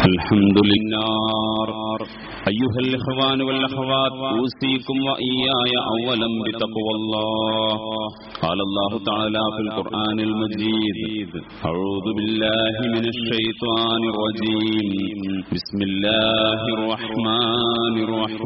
الحمد لله أيها الإخوان والأخوات أوصيكم وإياي أولا بتقوى الله قال الله تعالى في القرآن المجيد أعوذ بالله من الشيطان الرجيم بسم الله الرحمن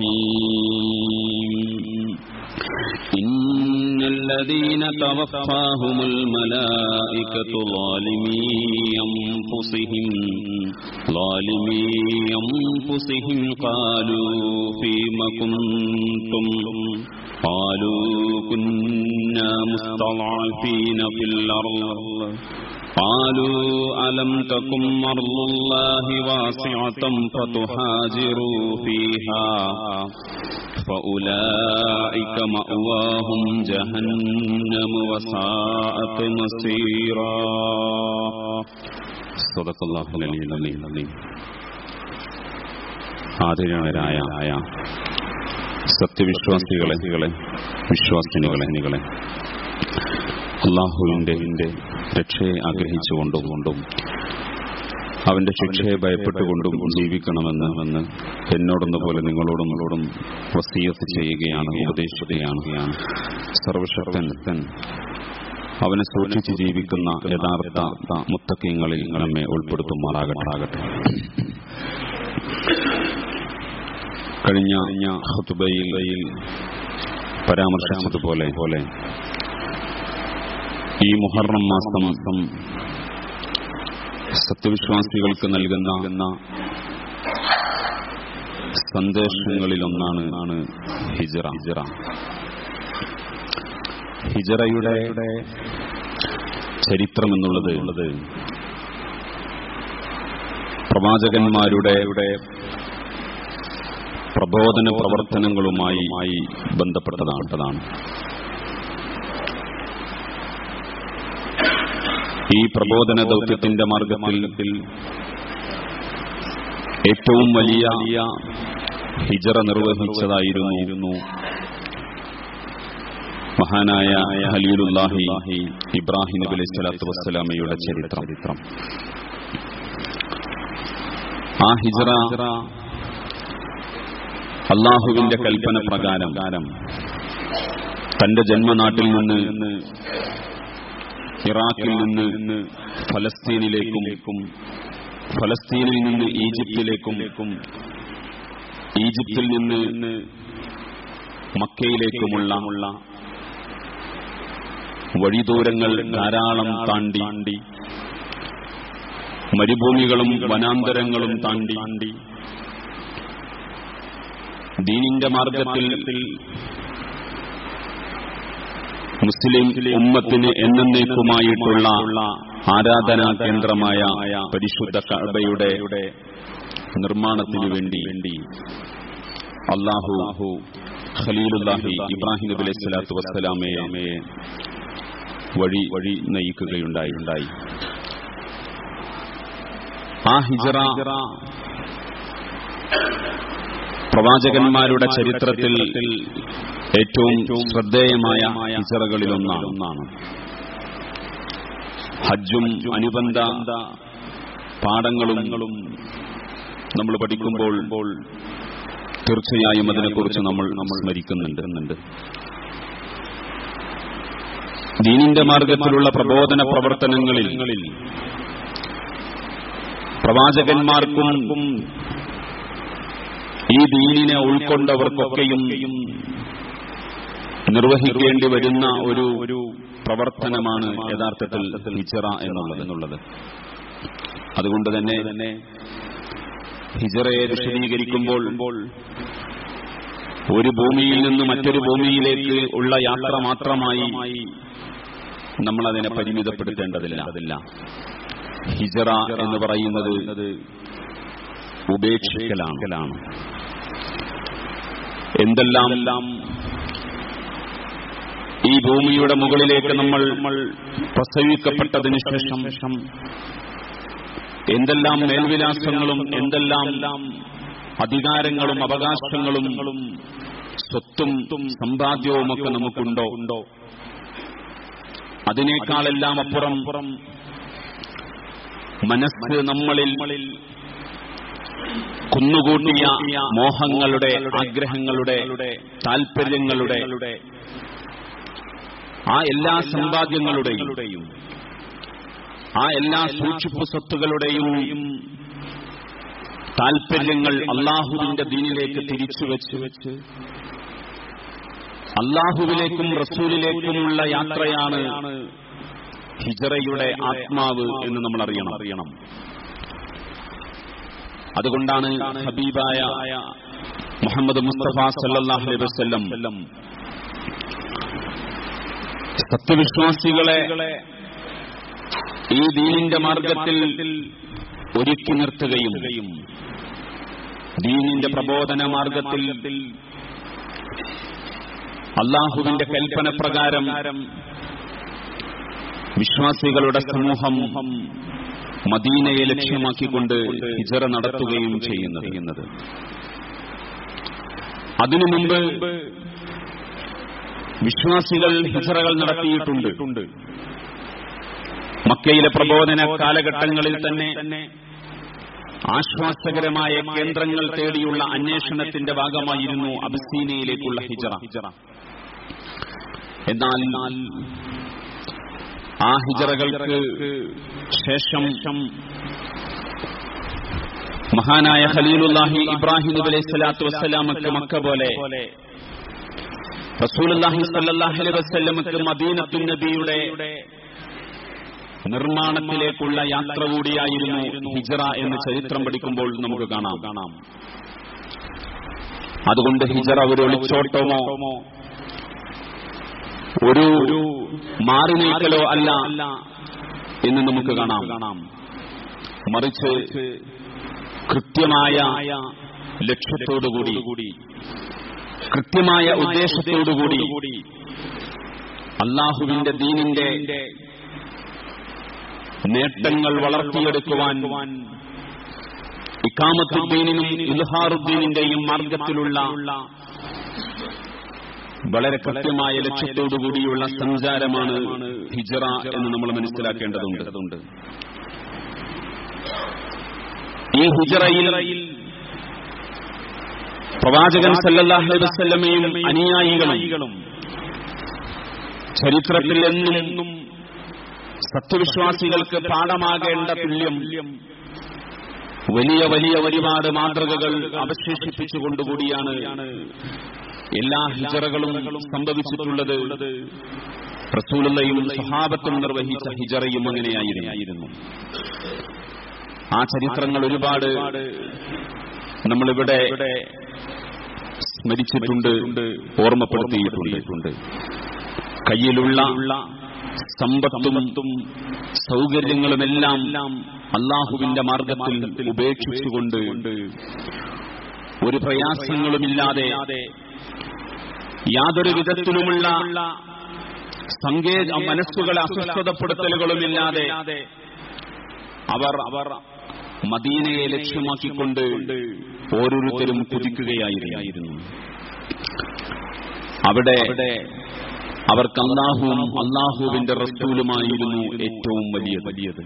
الرحيم إن الذين توفاهم الملائكة ظالمي أنفسهم ظالمي أنفسهم قالوا فيم كنتم قالوا كنا مستضعفين في الأرض قالوا ألم تكن أرض الله واسعة فتهاجروا فيها فأولئك مأواهم جهنم وساءت مصيرا صدق الله العلي العظيم ആദരണരായ സത്യവിശ്വാസികളെ വിശ്വാസിനികളെ അള്ളാഹുവിന്റെ രക്ഷയെ ആഗ്രഹിച്ചുകൊണ്ടുകൊണ്ടും അവന്റെ ശിക്ഷയെ ഭയപ്പെട്ടുകൊണ്ടും ജീവിക്കണമെന്ന് എന്ന് എന്നോടൊന്ന പോലെ നിങ്ങളോടും നിങ്ങളോടും വസീയത്ത് ചെയ്യുകയാണ് ഉപദേശിക്കുകയാണ് സർവശക്തൻ അവനെ സൂക്ഷിച്ച് ജീവിക്കുന്ന യഥാർത്ഥ മുത്തക്കീങ്ങളിൽ നമ്മെ ഉൾപ്പെടുത്തുമാറാകട്ടാകട്ടെ കഴിഞ്ഞ ഹുതുബയിൽ പരാമർശിച്ചതുപോലെ പോലെ ഈ മുഹറം മാസം സത്യവിശ്വാസികൾക്ക് നൽകുന്ന സന്ദേശങ്ങളിലൊന്നാണ് ആണ് ഹിജറ ഹിജറ ഹിജറയുടെ ചരിത്രം എന്നുള്ളത് ഉള്ളത് പ്രവാചകന്മാരുടെ പ്രബോധന പ്രവർത്തനങ്ങളുമായി ബന്ധപ്പെട്ടതാണ് ഈ പ്രബോധന ദൗത്യത്തിന്റെ മാർഗത്തിൽ ഏറ്റവും വലിയ ഹിജറ നിർവഹിച്ചതായിരുന്നു മഹാനായ ഹലീലുല്ലാഹി ഇബ്രാഹിം നബി അലൈഹി സ്വലാത്തു വസ്സലാമയുടെ ചരിത്രം ആ ഹിജറ അള്ളാഹുവിന്റെ കൽപ്പന പ്രകാരം തന്റെ ജന്മനാട്ടിൽ നിന്ന് ഇറാഖിൽ നിന്ന് ഫലസ്തീനിലേക്കും ഫലസ്തീനിൽ നിന്ന് ഈജിപ്തിലേക്കും ഈജിപ്തിൽ നിന്ന് മക്കയിലേക്കുമുള്ള വഴിദൂരങ്ങൾ ധാരാളം താണ്ടി മരുഭൂമികളും വനാന്തരങ്ങളും താണ്ടി ദീനിന്റെ മാർഗത്തിൽ മുസ്ലിം ഉമ്മത്തിന് എന്നേക്കുമായിട്ടുള്ള ആരാധനാ കേന്ദ്രമായ പരിശുദ്ധ കഅബയുടെ നിർമ്മാണത്തിനു വേണ്ടി അള്ളാഹു ഖലീലുല്ലാഹി ഇബ്രാഹിം നബി അലൈഹി സ്വലാത്തു വസ്സലാമയെ വഴി വഴി നയിക്കുകയുണ്ടായി ഉണ്ടായി ആ ഹിജറ പ്രവാചകന്മാരുടെ ചരിത്രത്തിൽ ഏറ്റവും ശ്രദ്ധേയമായ ഹിജറകളിലൊന്നാണ് ഹജ്ജും അനുബന്ധ പാഠങ്ങളും നമ്മൾ പഠിക്കുമ്പോൾ തീർച്ചയായും അതിനെക്കുറിച്ച് നമ്മൾ നമ്മൾ സ്മരിക്കുന്നുണ്ട് ദീനിന്റെ മാർഗത്തിലുള്ള പ്രബോധന പ്രവർത്തനങ്ങളിൽ പ്രവാചകന്മാർക്കും ഈ ദീനിനെ ഉൾക്കൊണ്ടവർക്കൊക്കെയും നിർവഹിക്കേണ്ടി വരുന്ന ഒരു ഒരു പ്രവർത്തനമാണ് യഥാർത്ഥത്തിൽ ഹിജറ എന്നുള്ളത് എന്നുള്ളത് അതുകൊണ്ട് തന്നെ തന്നെ ഹിജറയെ വിശദീകരിക്കുമ്പോൾ ഒരു ഭൂമിയിൽ നിന്ന് മറ്റൊരു ഭൂമിയിലേക്ക് ഉള്ള യാത്ര മാത്രമായി നമ്മൾ അതിനെ പരിമിതപ്പെടുത്തേണ്ടതില്ല അതില്ല ഹിജറ എന്ന് പറയുന്നത് ഉപേക്ഷിക്കലാണ് എന്തെല്ലാം ഈ ഭൂമിയുടെ മുകളിലേക്ക് നമ്മൾ പ്രസവിക്കപ്പെട്ടതിന് ശേഷം എന്തെല്ലാം മേൽവിലാസങ്ങളും എന്തെല്ലാം അധികാരങ്ങളും അവകാശങ്ങളും സ്വത്തും സമ്പാദ്യവുമൊക്കെ നമുക്കുണ്ടോ ഉണ്ടോ അതിനേക്കാളെല്ലാം അപ്പുറം മനസ്സ് നമ്മളിൽ കുന്നുകൂട്ടിയ മോഹങ്ങളുടെ ആഗ്രഹങ്ങളുടെ താൽപര്യങ്ങളുടെ ആ എല്ലാ സമ്പാദ്യങ്ങളുടെയും ആ എല്ലാ സൂക്ഷിപ്പ് സ്വത്തുകളുടെയും താൽപര്യങ്ങൾ അള്ളാഹുവിന്റെ ദീനിലേക്ക് തിരിച്ചു വെച്ച് അള്ളാഹുവിലേക്കും റസൂലിലേക്കുമുള്ള യാത്രയാണ് ഹിജറയുടെ ആത്മാവ് എന്ന് നമ്മൾ അറിയണം അറിയണം അതുകൊണ്ടാണ് ഹബീബായ മുഹമ്മദ് മുസ്തഫ സല്ലാഹു അലൈഹി വസല്ലം സത്യവിശ്വാസികളെ ഈ ദീനിന്റെ മാർഗത്തിൽ ഒരുക്കി നിർത്തുകയും ദീനിന്റെ പ്രബോധന മാർഗത്തിൽ അള്ളാഹുവിന്റെ കൽപ്പന പ്രകാരം വിശ്വാസികളുടെ സമൂഹം മദീനയെ ലക്ഷ്യമാക്കിക്കൊണ്ട് ഹിജറ നടത്തുകയും ചെയ്യുന്നത് അതിനു മുമ്പ് വിശ്വാസികൾ ഹിജറകൾ നടത്തിയിട്ടുണ്ട് മക്കയിലെ പ്രബോധന കാലഘട്ടങ്ങളിൽ തന്നെ ആശ്വാസകരമായ കേന്ദ്രങ്ങൾ തേടിയുള്ള അന്വേഷണത്തിന്റെ ഭാഗമായിരുന്നു അബസീനയിലേക്കുള്ള ഹിജറ എന്നാൽ ആ ഹിജറകൾക്ക് ശേഷം മഹാനായ ഖലീലുല്ലാഹി ഇബ്രാഹിം നബി അലൈഹി സ്വലാത്തു വസ്സലാമക്ക് മക്ക പോലെ റസൂലുല്ലാഹി സല്ലല്ലാഹു അലൈഹി വസല്ലമക്ക് മദീനത്തുൻ നബിയുടെ നിർമ്മാണത്തിലേക്കുള്ള യാത്ര കൂടിയായിരുന്നു ഹിജറ എന്ന് ചരിത്രം പഠിക്കുമ്പോൾ നമുക്ക് കാണാം കാണാം അതുകൊണ്ട് ഹിജറ ഒരു ഒളിച്ചോട്ടമോ ഒരു മാറി നീക്കലോ അല്ല എന്ന് നമുക്ക് കാണാം കാണാം മറിച്ച് കൃത്യമായ ലക്ഷ്യത്തോടുകൂടി കൃത്യമായ ഉദ്ദേശത്തോടുകൂടി അള്ളാഹുവിന്റെ ദീനിന്റെ നേട്ടങ്ങൾ വളർത്തിയെടുക്കുവാൻ ഇക്കാമത്തുദ്ദീനിനും ഇൽഹാറുദ്ദീനിന്റെയും മാർഗത്തിലുള്ള വളരെ കൃത്യമായ ലക്ഷ്യത്തോടുകൂടിയുള്ള സഞ്ചാരമാണ് ഹിജറ എന്ന് നമ്മൾ മനസ്സിലാക്കേണ്ടതുണ്ട് ഈ ഹിജറയിൽ പ്രവാചകൻ സല്ലല്ലാഹു അലൈഹി വസല്ലമയും അനുയായികളും ചരിത്രത്തിൽ എന്നും സത്യവിശ്വാസികൾക്ക് പാഠമാകേണ്ട തുല്യം വലിയ വലിയ ഒരുപാട് മാതൃകകൾ അവശേഷിപ്പിച്ചുകൊണ്ടുകൂടിയാണ് എല്ലാ ഹിജറകളും സംഭവിച്ചിട്ടുള്ളത് റസൂലയും സഹാബത്തും നിർവഹിച്ച ഹിജറയും അങ്ങനെയായിരുന്നു ആ ചരിത്രങ്ങൾ ഒരുപാട് നമ്മളിവിടെ സ്മരിച്ചിട്ടുണ്ട് ഓർമ്മപ്പെടുത്തിയിട്ടുണ്ട് കയ്യിലുള്ള സമ്പത്തും സൗകര്യങ്ങളുമെല്ലാം അള്ളാഹുവിന്റെ മാർഗത്തിൽ ഉപേക്ഷിച്ചുകൊണ്ട് ഒരു പ്രയാസങ്ങളുമില്ലാതെ യാതൊരു വിധത്തിലുമുള്ള സങ്കേ മനസ്സുകളെ അസ്വസ്ഥതപ്പെടുത്തലുകളുമില്ലാതെ അവർ അവർ മദീനയെ ലക്ഷ്യമാക്കിക്കൊണ്ട് ഓരോരുത്തരും കുതിക്കുകയായിരുന്നു അവിടെ അവർക്ക് അള്ളാഹുവും അള്ളാഹുവിന്റെ റസൂലുമായിരുന്നു ഏറ്റവും വലിയ വലിയത്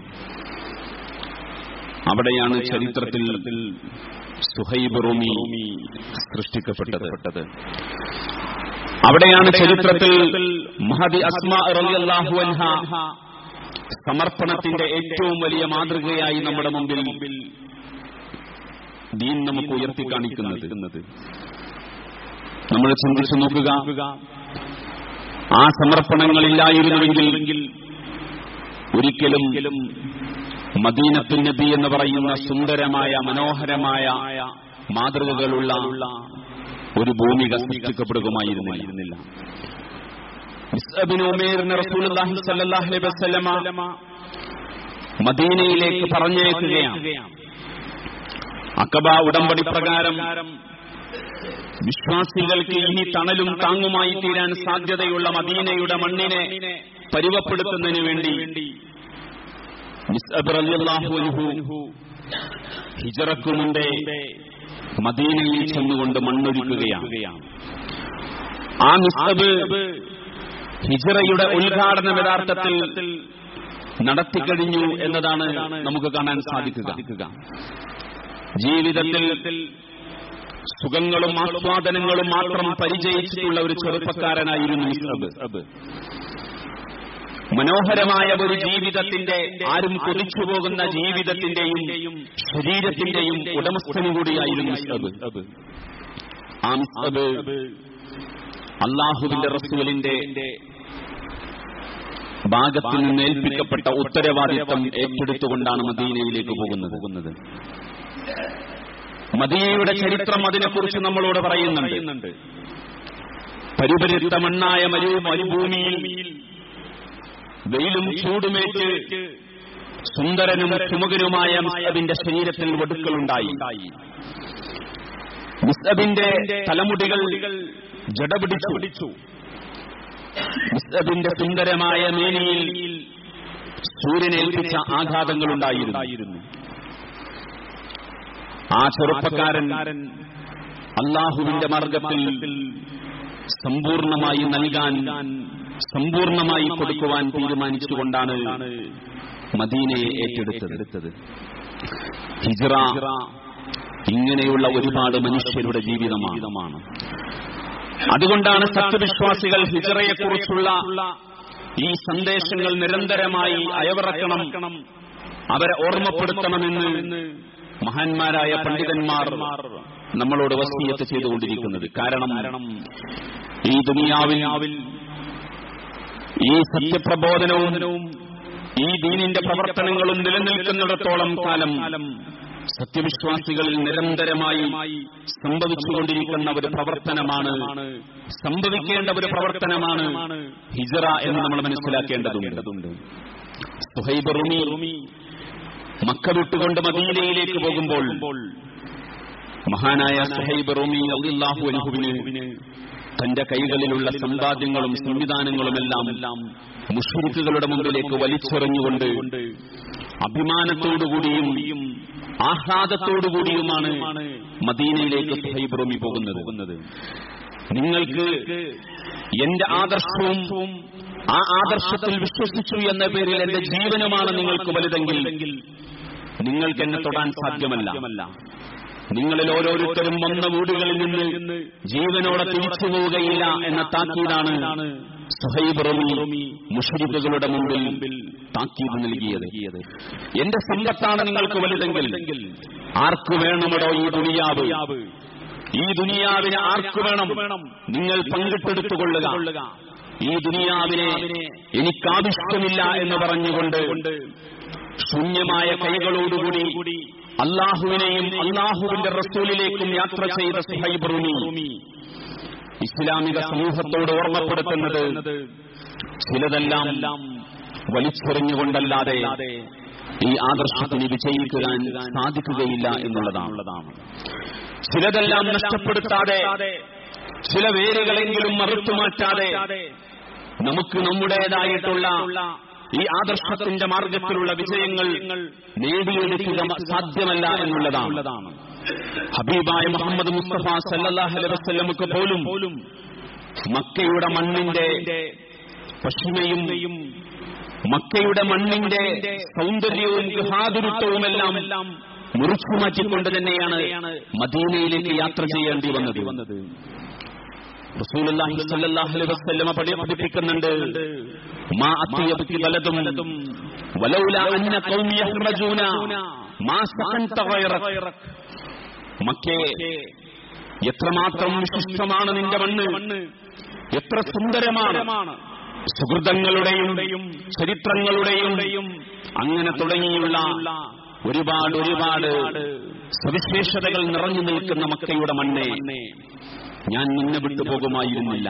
അവിടെയാണ് ചരിത്രത്തിൽ സുഹൈബ് റൂമി സൃഷ്ടിക്കപ്പെട്ടത് അവിടെയാണ് ചരിത്രത്തിൽ മഹദി അസ്മാ റളിയല്ലാഹു അൻഹ സമർപ്പണത്തിന്റെ ഏറ്റവും വലിയ മാതൃകയായി നമ്മുടെ മുമ്പിൽ ദീൻ നമുക്ക് ഉയർത്തി കാണിക്കുന്നത് നമ്മൾ ചിന്തിച്ചു നോക്കുക ആ സമർപ്പണങ്ങളില്ലായിരുന്നുവെങ്കിൽ ഒരിക്കലും മദീനത്തു നബി എന്ന് പറയുന്ന സുന്ദരമായ മനോഹരമായ മാതൃകകളുള്ള ഒരു ഭൂമിക സൃഷ്ടിക്കപ്പെടുകയായിരുന്നില്ല മദീനയിലേക്ക് പറഞ്ഞേക്കുകയാണ് അക്കബ ഉടമ്പടി പ്രകാരം വിശ്വാസികൾക്ക് ഇനി തണലും താങ്ങുമായി തീരാൻ സാധ്യതയുള്ള മദീനയുടെ മണ്ണിനെ പരുവപ്പെടുത്തുന്നതിന് വേണ്ടി ഹിജറക്കു മുമ്പേ മദീനയിൽ ചെന്നുകൊണ്ട് മണ്ണൊരുക്കുകയാണ് ആ നിസ്തബ് ഹിജറയുടെ ഉദ്ഘാടനം യഥാർത്ഥത്തിൽ നടത്തിക്കഴിഞ്ഞു എന്നതാണ് നമുക്ക് കാണാൻ സാധിക്കുക ജീവിതത്തിൽ സുഖങ്ങളും ആസ്വാദനങ്ങളും മാത്രം പരിചയിച്ചിട്ടുള്ള ഒരു ചെറുപ്പക്കാരനായിരുന്നു മിസ്അബ് മനോഹരമായ ഒരു ജീവിതത്തിന്റെ ആരും കൊതിച്ചു പോകുന്ന ജീവിതത്തിന്റെയും ശരീരത്തിന്റെയും ഉടമസ്ഥനും കൂടിയായിരുന്നു മിസ്അബ് ആ മിസ്അബ് അള്ളാഹുവിന്റെ റസൂലിന്റെ ഭാഗത്ത് നിന്ന് ഏൽപ്പിക്കപ്പെട്ട ഉത്തരവാദിത്വം ഏറ്റെടുത്തുകൊണ്ടാണ് മദീനയിലേക്ക് പോകുന്നത് മദീനയുടെ ചരിത്രം അതിനെക്കുറിച്ച് നമ്മളോട് പറയുന്നുണ്ട് പരിപരുത്ത മണ്ണായ മരു മരുഭൂമിയിൽ വെയിലും ചൂടുമേറ്റ് സുന്ദരനും സുമുഖനുമായ മിസ്അബിന്റെ ശരീരത്തിൽ ഒടുക്കലുണ്ടായി മിസ്അബിന്റെ തലമുടികൾ ജടപിടിച്ചു മിസ്അബിന്റെ സുന്ദരമായ മേനിയിൽ സൂര്യനേൽപ്പിച്ച ആഘാതങ്ങളുണ്ടായിരുന്നു ആ ചെറുപ്പക്കാരൻ അള്ളാഹുവിന്റെ മാർഗത്തിൽ സമ്പൂർണമായി നൽകാൻ സമ്പൂർണമായി കൊടുക്കുവാൻ തീരുമാനിച്ചുകൊണ്ടാണ് മദീനയെ ഏറ്റെടുത്തത് ഹിജ്റ ഇങ്ങനെയുള്ള ഒരുപാട് മനുഷ്യരുടെ ജീവിതമാണ് അതുകൊണ്ടാണ് സത്യവിശ്വാസികൾ ഹിജറയെക്കുറിച്ചുള്ള ഈ സന്ദേശങ്ങൾ നിരന്തരമായി അയവിറക്കണം അവരെ ഓർമ്മപ്പെടുത്തണമെന്ന് മഹാന്മാരായ പണ്ഡിതന്മാർ നമ്മളോട് വസീയത്ത് ചെയ്തുകൊണ്ടിരിക്കുന്നത് കാരണം ഈ ദുനിയാവിൽ ഈ സത്യപ്രബോധനവും ഈ ദീനിന്റെ പ്രവർത്തനങ്ങളും നിലനിൽക്കുന്നിടത്തോളം കാലം സത്യവിശ്വാസികളിൽ നിരന്തരമായി സംഭവിച്ചുകൊണ്ടിരിക്കുന്ന ഒരു പ്രവർത്തനമാണ് സംഭവിക്കേണ്ട ഒരു പ്രവർത്തനമാണ് ഹിജറ എന്ന് നമ്മൾ മനസ്സിലാക്കേണ്ടതുണ്ട് സുഹൈബ് റുമി മക്ക വിട്ടുകൊണ്ട് മദീനയിലേക്ക് പോകുമ്പോൾ മഹാനായ സുഹൈബ് റുമി അള്ളാഹു അനുഹുവിന് തന്റെ കൈകളിലുള്ള സമ്പാദ്യങ്ങളും സംവിധാനങ്ങളുമെല്ലാം മുഷ്രിക്കുകളുടെ മുമ്പിലേക്ക് വലിച്ചെറിഞ്ഞുകൊണ്ട് അഭിമാനത്തോടുകൂടിയും ആഹ്ലാദത്തോടുകൂടിയുമാണ് മദീനയിലേക്ക് സുഹൈബ് റൂമി പോകുന്നത് നിങ്ങൾക്ക് എന്റെ ആദർശവും ആ ആദർശത്തിൽ വിശ്വസിച്ചു എന്ന പേരിൽ എന്റെ ജീവനുമാണ് നിങ്ങൾക്ക് വലുതെങ്കിൽ നിങ്ങൾക്ക് എന്നെ തൊടാൻ സാധ്യമല്ല നിങ്ങളിൽ ഓരോരുത്തരും വന്ന വീടുകളിൽ നിന്ന് ജീവനോടെ തിരിച്ചു പോവുകയില്ല എന്ന താക്കീതാണ് സുഹൈബ് റമി മുഷരിഫുകളുടെ മുമ്പിൽ താക്കീത് നൽകിയത് എന്റെ സമ്പത്താണ് നിങ്ങൾക്ക് വലുതെങ്കിൽ ആർക്കു വേണമടോ ഈ ദുനിയാവ് ഈ ദുനിയാവിനെ ആർക്കു വേണം നിങ്ങൾ പങ്കിട്ടെടുത്തുകൊള്ളുക ഈ ദുനിയാവിനെ എനിക്കാവശ്യമില്ല എന്ന് പറഞ്ഞുകൊണ്ട് ശൂന്യമായ കൈകളോടുകൂടി അള്ളാഹുവിനെയും അള്ളാഹുവിന്റെ റസൂലിലേക്കും യാത്ര ചെയ്ത സുഹൈബ് റൂമി ഇസ്ലാമിക സമൂഹത്തോട് ഓർമ്മപ്പെടുത്തുന്നത് ചിലതെല്ലാം വലിച്ചെറിഞ്ഞുകൊണ്ടല്ലാതെ ഈ ആദർശത്തിന് വിജയിക്കുവാൻ സാധിക്കുകയില്ല എന്നുള്ളതാണ് ചിലതെല്ലാം നഷ്ടപ്പെടുത്താതെ ചില വേരുകളെങ്കിലും മറുത്തുമാറ്റാതെ നമുക്ക് നമ്മുടേതായിട്ടുള്ള ഈ ആദർശത്തിന്റെ മാർഗത്തിലുള്ള വിജയങ്ങൾ നേടിയെടുക്കുക സാധ്യമല്ല എന്നുള്ളതാണ് ഹബീബായ മുഹമ്മദ് മുസ്തഫ സല്ലാഹു അലൈഹി വസ്ലമുക്ക് പോലും മക്കയുടെ മണ്ണിന്റെ പശ്ചിമയും മക്കയുടെ മണ്ണിന്റെ സൗന്ദര്യവും ഗൃഹാതുരത്വവുമെല്ലാം മുറിച്ചു മാറ്റിക്കൊണ്ട് തന്നെയാണ് മദീനയിലേക്ക് യാത്ര ചെയ്യേണ്ടി വന്നത് റസൂലുള്ളാഹി സ്വല്ലല്ലാഹു അലൈഹി വസല്ലമ പഠിപ്പിക്കുന്നുണ്ട് മാ അത്തിയബി ബലദും വലൗലാ അന്ന ഖൗമി യഹ്റജൂന മാ സഖൻത ഗൈറക് മക്കേ എത്രമാത്രം വിശിഷ്ടമാണ് നിന്റെ മണ്ണ് എത്ര സുന്ദരമാണ് സുഹൃതങ്ങളുടെയും ചരിത്രങ്ങളുടെയും അങ്ങനെ തുടങ്ങിയുള്ള ഒരുപാട് ഒരുപാട് സവിശേഷതകൾ നിറഞ്ഞു നിൽക്കുന്ന മക്കയുടെ മണ്ണെ ഞാൻ നിന്നെ വിട്ടുപോകുമായിരുന്നില്ല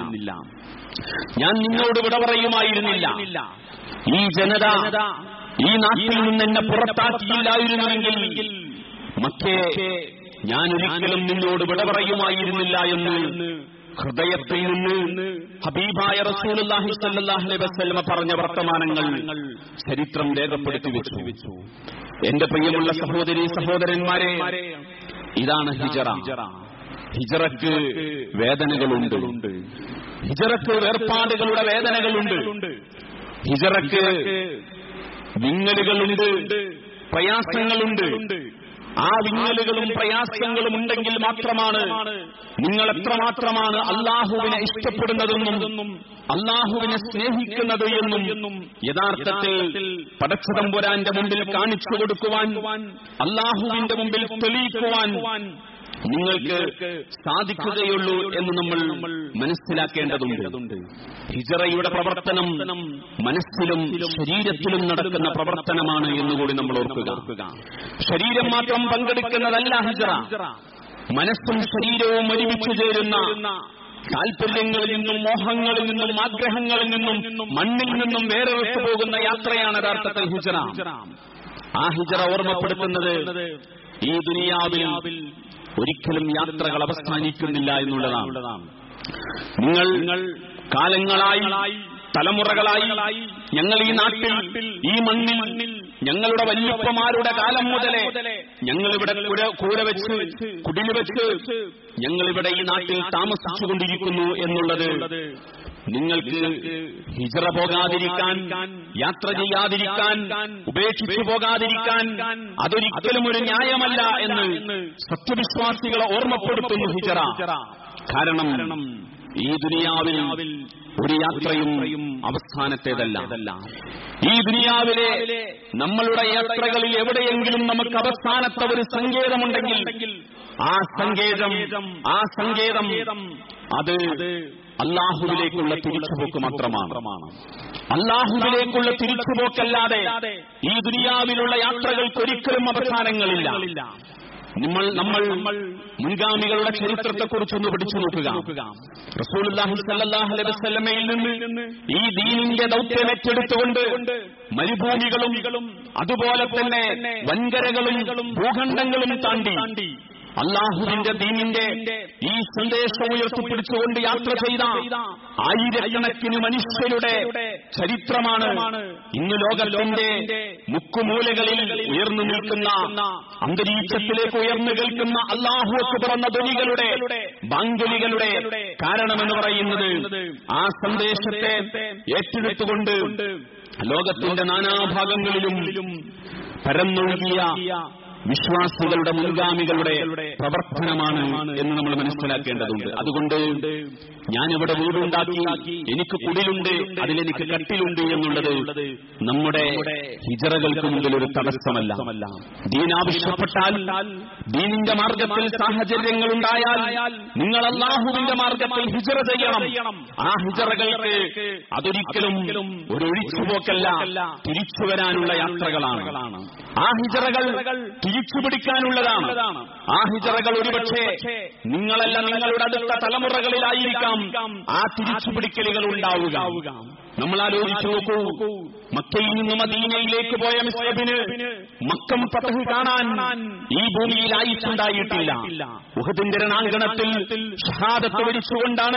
ഞാൻ നിന്നോട് വിട പറയുമായിരുന്നില്ല ഈ ജനത ഈ നാട്ടിൽ നിന്ന് എന്നെ പുറത്താക്കിയില്ലായിരുന്നുവെങ്കിൽ മക്കേ ഞാൻ ഒരിക്കലും നിന്നോട് വിട പറയുമായിരുന്നില്ല എന്ന് ഹൃദയത്തിൽ നിന്ന് ഹബീബായ റസൂലുള്ളാഹി സ്വല്ലല്ലാഹു അലൈഹി വസല്ലമ പറഞ്ഞ വർത്തമാനങ്ങൾ ചരിത്രം രേഖപ്പെടുത്തി വെച്ചു എന്റെ പ്രിയമുള്ള സഹോദരി സഹോദരന്മാരെ ഇതാണ് ഹിജറ ഹിജറക്ക് വേദനകളുണ്ട് ഹിജറക്ക് വേർപാടുകളുടെ വേദനകളുണ്ട് ഹിജറക്ക് വിങ്ങലുകളുണ്ട് പ്രയാസങ്ങളുണ്ട് ആ വിങ്ങലുകളും പ്രയാസങ്ങളും ഉണ്ടെങ്കിൽ മാത്രമാണ് നിങ്ങൾ എത്രമാത്രമാണ് അള്ളാഹുവിനെ ഇഷ്ടപ്പെടുന്നതെന്നും അള്ളാഹുവിനെ സ്നേഹിക്കുന്നത് എന്നും യഥാർത്ഥത്തിൽ പടച്ചതമ്പുരാന്റെ മുമ്പിൽ കാണിച്ചു കൊടുക്കുവാൻ അള്ളാഹുവിന്റെ മുമ്പിൽ തെളിയിക്കുവാൻ നിങ്ങൾക്ക് സാധിക്കുകയുള്ളൂ എന്ന് നമ്മൾ മനസ്സിലാക്കേണ്ടതുണ്ട് ഹിജറയുടെ പ്രവർത്തനം മനസ്സിലും ശരീരത്തിലും നടക്കുന്ന പ്രവർത്തനമാണ് എന്നുകൂടി നമ്മൾ ഓർക്കുക ശരീരം മാത്രം പങ്കെടുക്കുന്നതല്ല ഹിജറ മനസ്സും ശരീരവും ഒരുമിച്ച് ചേരുന്ന താല്പര്യങ്ങളിൽ നിന്നും മോഹങ്ങളിൽ നിന്നും ആഗ്രഹങ്ങളിൽ നിന്നും മണ്ണിൽ നിന്നും വേറെ പോകുന്ന യാത്രയാണ് യഥാർത്ഥത്തിൽ ഹിജറ ആ ഹിജറ ഓർമ്മപ്പെടുത്തുന്നത് ഈ ദുനിയാവിൽ ഒരിക്കലും യാത്രകൾ അവസാനിക്കുന്നില്ല എന്നുള്ളതാണ് നിങ്ങൾ നിങ്ങൾ കാലങ്ങളായി തലമുറകളായി ഞങ്ങൾ ഈ നാട്ടിൽ ഈ മണ്ണിൽ ഞങ്ങളുടെ വല്യപ്പമാരുടെ കാലം മുതലേ ഞങ്ങളിവിടെ കൂര വെച്ച് കുടില് വെച്ച് ഞങ്ങളിവിടെ ഈ നാട്ടിൽ താമസിച്ചുകൊണ്ടിരിക്കുന്നു എന്നുള്ളത് നിങ്ങൾക്ക് ഹിജറ പോകാതിരിക്കാൻ യാത്ര ചെയ്യാതിരിക്കാൻ ഉപേക്ഷിച്ചു പോകാതിരിക്കാൻ അതൊരിക്കലും ഒരു ന്യായമല്ല എന്ന് സത്യവിശ്വാസികളെ ഓർമ്മപ്പെടുത്തുന്നു ഹിജറ കാരണം ഈ ദുനിയാവിൽ ഒരു യാത്രയും അവസാനത്തേതല്ല ഈ ദുനിയാവിലെ നമ്മളുടെ യാത്രകളിൽ എവിടെയെങ്കിലും നമുക്ക് അവസാനത്തെ ഒരു സങ്കേതമുണ്ടെങ്കിൽ ആ സങ്കേതം ആ സങ്കേതം അത് അള്ളാഹുവിലേക്കുള്ള തിരിച്ചുപോക്ക് മാത്രമാണ് അള്ളാഹുവിലേക്കുള്ള തിരിച്ചുപോക്കല്ലാതെ ഈ ദുനിയാവിലുള്ള യാത്രകൾക്ക് ഒരിക്കലും അവസാനങ്ങളില്ല നമ്മൾ നമ്മൾ നമ്മൾ മുൻഗാമികളുടെ ചരിത്രത്തെക്കുറിച്ചൊന്ന് പഠിച്ചു നോക്കുക റസൂലുള്ളാഹി സ്വല്ലല്ലാഹു അലൈഹി വസല്ലമയിൽ നിന്ന് ഈ ദീനിന്റെ ദൗത്യം ഏറ്റെടുത്തുകൊണ്ട് മരുഭൂമികളും അതുപോലെ തന്നെ വൻകരകളും ഭൂഖണ്ഡങ്ങളും താണ്ടി അള്ളാഹുവിന്റെ ദീനിന്റെ ഈ സന്ദേശം ഉയർത്തിപ്പിടിച്ചുകൊണ്ട് യാത്ര ചെയ്ത ആയിരക്കണക്കിന് മനുഷ്യരുടെ ചരിത്രമാണ് ഇന്ന് ലോകത്തിന്റെ മുക്കുമൂലകളിൽ ഉയർന്നു നിൽക്കുന്ന അന്തരീക്ഷത്തിലേക്ക് ഉയർന്നു കേൾക്കുന്ന അള്ളാഹുക്ക് പിറന്ന ധ്വനികളുടെ ബാങ്കുലികളുടെ കാരണമെന്ന് പറയുന്നത് ആ സന്ദേശത്തെ ഏറ്റെടുത്തുകൊണ്ട് ലോകത്തിന്റെ നാനാഭാഗങ്ങളിലും പരന്നൊഴുകിയ വിശ്വാസികളുടെ മുൻഗാമികളുടെ പ്രവർത്തനമാണ് എന്ന് നമ്മൾ മനസ്സിലാക്കേണ്ടതുണ്ട് അതുകൊണ്ട് ഞാനിവിടെ വീടുണ്ടാക്കി എനിക്ക് കുടിലുണ്ട് അതിലെനിക്ക് കട്ടിലുണ്ട് എന്നുള്ളത് നമ്മുടെ ഹിജറകൾക്ക് മുമ്പിൽ ഒരു തടസ്സമല്ല ദീൻ ആവശ്യപ്പെട്ടാൽ ദീനിന്റെ മാർഗത്തിൽ സാഹചര്യങ്ങൾ ഉണ്ടായാൽ നിങ്ങൾ അള്ളാഹുവിന്റെ മാർഗത്തിൽ ഹിജറ ചെയ്യണം ആ ഹിജറകൾക്ക് അതൊരിക്കലും ഒരു ഒഴിച്ചുപോക്കല്ല തിരിച്ചു വരാനുള്ള യാത്രകളാണ് ആ ഹിജറകൾ തിരിച്ചുപിടിക്കാനുള്ളതാണ് ആ ഹിജറകൾ ഒരുപക്ഷെ നിങ്ങളല്ല നിങ്ങളുടെ അടുത്ത തലമുറകളിലായിരിക്കാം ആ തിരിച്ചുപിടിക്കലുകൾ ഉണ്ടാവുക നമ്മൾ ആലോചിച്ചു നോക്കൂ മക്കയിൽ നിന്ന് മദീനയിലേക്ക് പോയ മിസ്ബിന് മക്കം പതഹ് കാണാൻ ഈ ഭൂമിയിൽ ആയിട്ടുണ്ടായിട്ടില്ല ഉഹദിന്റെ രണാങ്കണത്തിൽ ഷഹാദത്ത് വരിച്ചുകൊണ്ടാണ്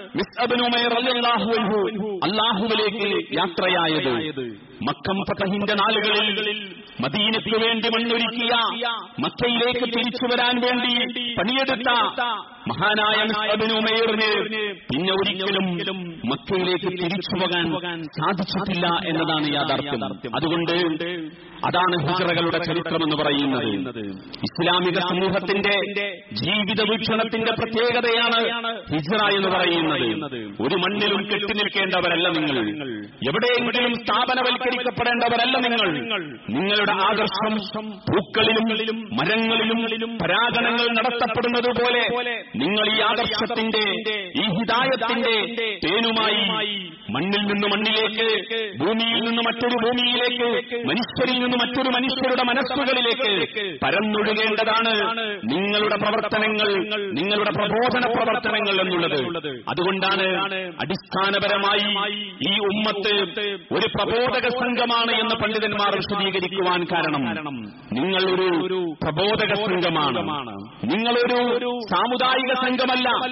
അള്ളാഹുവിലേക്ക് യാത്രയായത് മക്കം ഫതഹിന്റെ നാളുകളിൽ മദീനയ്ക്ക് വേണ്ടി മണ്ണൊരുക്കിയ മക്കയിലേക്ക് തിരിച്ചു വരാൻ വേണ്ടി പണിയെടുത്ത മഹാനായ ഉമേറിന് പിന്നെ ഒരിക്കലും മക്കയിലേക്ക് തിരിച്ചു പോകാൻ സാധിച്ചിട്ടില്ല എന്നതാണ് യാഥാർത്ഥ്യം അതുകൊണ്ട് അതാണ് ഹിജറകളുടെ ചരിത്രം എന്ന് പറയുന്നത് ഇസ്ലാമിക സമൂഹത്തിന്റെ ജീവിത വീക്ഷണത്തിന്റെ പ്രത്യേകതയാണ് ഹിജറ എന്ന് പറയുന്നത് ഒരു മണ്ണിലും കെട്ടി നിൽക്കേണ്ടവരല്ല നിങ്ങൾ എവിടെയെങ്കിലും സ്ഥാപനവൽക്കരിക്കപ്പെടേണ്ടവരല്ല നിങ്ങൾ നിങ്ങളുടെ ആദർശം പൂക്കളിലും മരങ്ങളിലും പരാഗണങ്ങൾ നടത്തപ്പെടുന്നത് പോലെ നിങ്ങൾ ഈ ആദർശത്തിന്റെ ഈ ഹിതായത്തിന്റെ തേനുമായി മണ്ണിൽ നിന്ന് മണ്ണിലേക്ക് ഭൂമിയിൽ നിന്ന് മറ്റൊരു ഭൂമിയിലേക്ക് മനുഷ്യരിൽ നിന്ന് മറ്റൊരു മനുഷ്യരുടെ മനസ്സുകളിലേക്ക് പരന്നൊഴുകേണ്ടതാണ് നിങ്ങളുടെ പ്രവർത്തനങ്ങൾ നിങ്ങളുടെ പ്രബോധന പ്രവർത്തനങ്ങൾ എന്നുള്ളത് അതുകൊണ്ടാണ് അടിസ്ഥാനപരമായി ഈ ഉമ്മത്ത് ഒരു പ്രബോധക സംഘമാണ് എന്ന് പണ്ഡിതന്മാർ വിശദീകരിക്കുവാൻ കാരണം നിങ്ങൾ ഒരു പ്രബോധക സംഘമാണ് നിങ്ങളൊരു സാമുദായിക സംഘമല്ല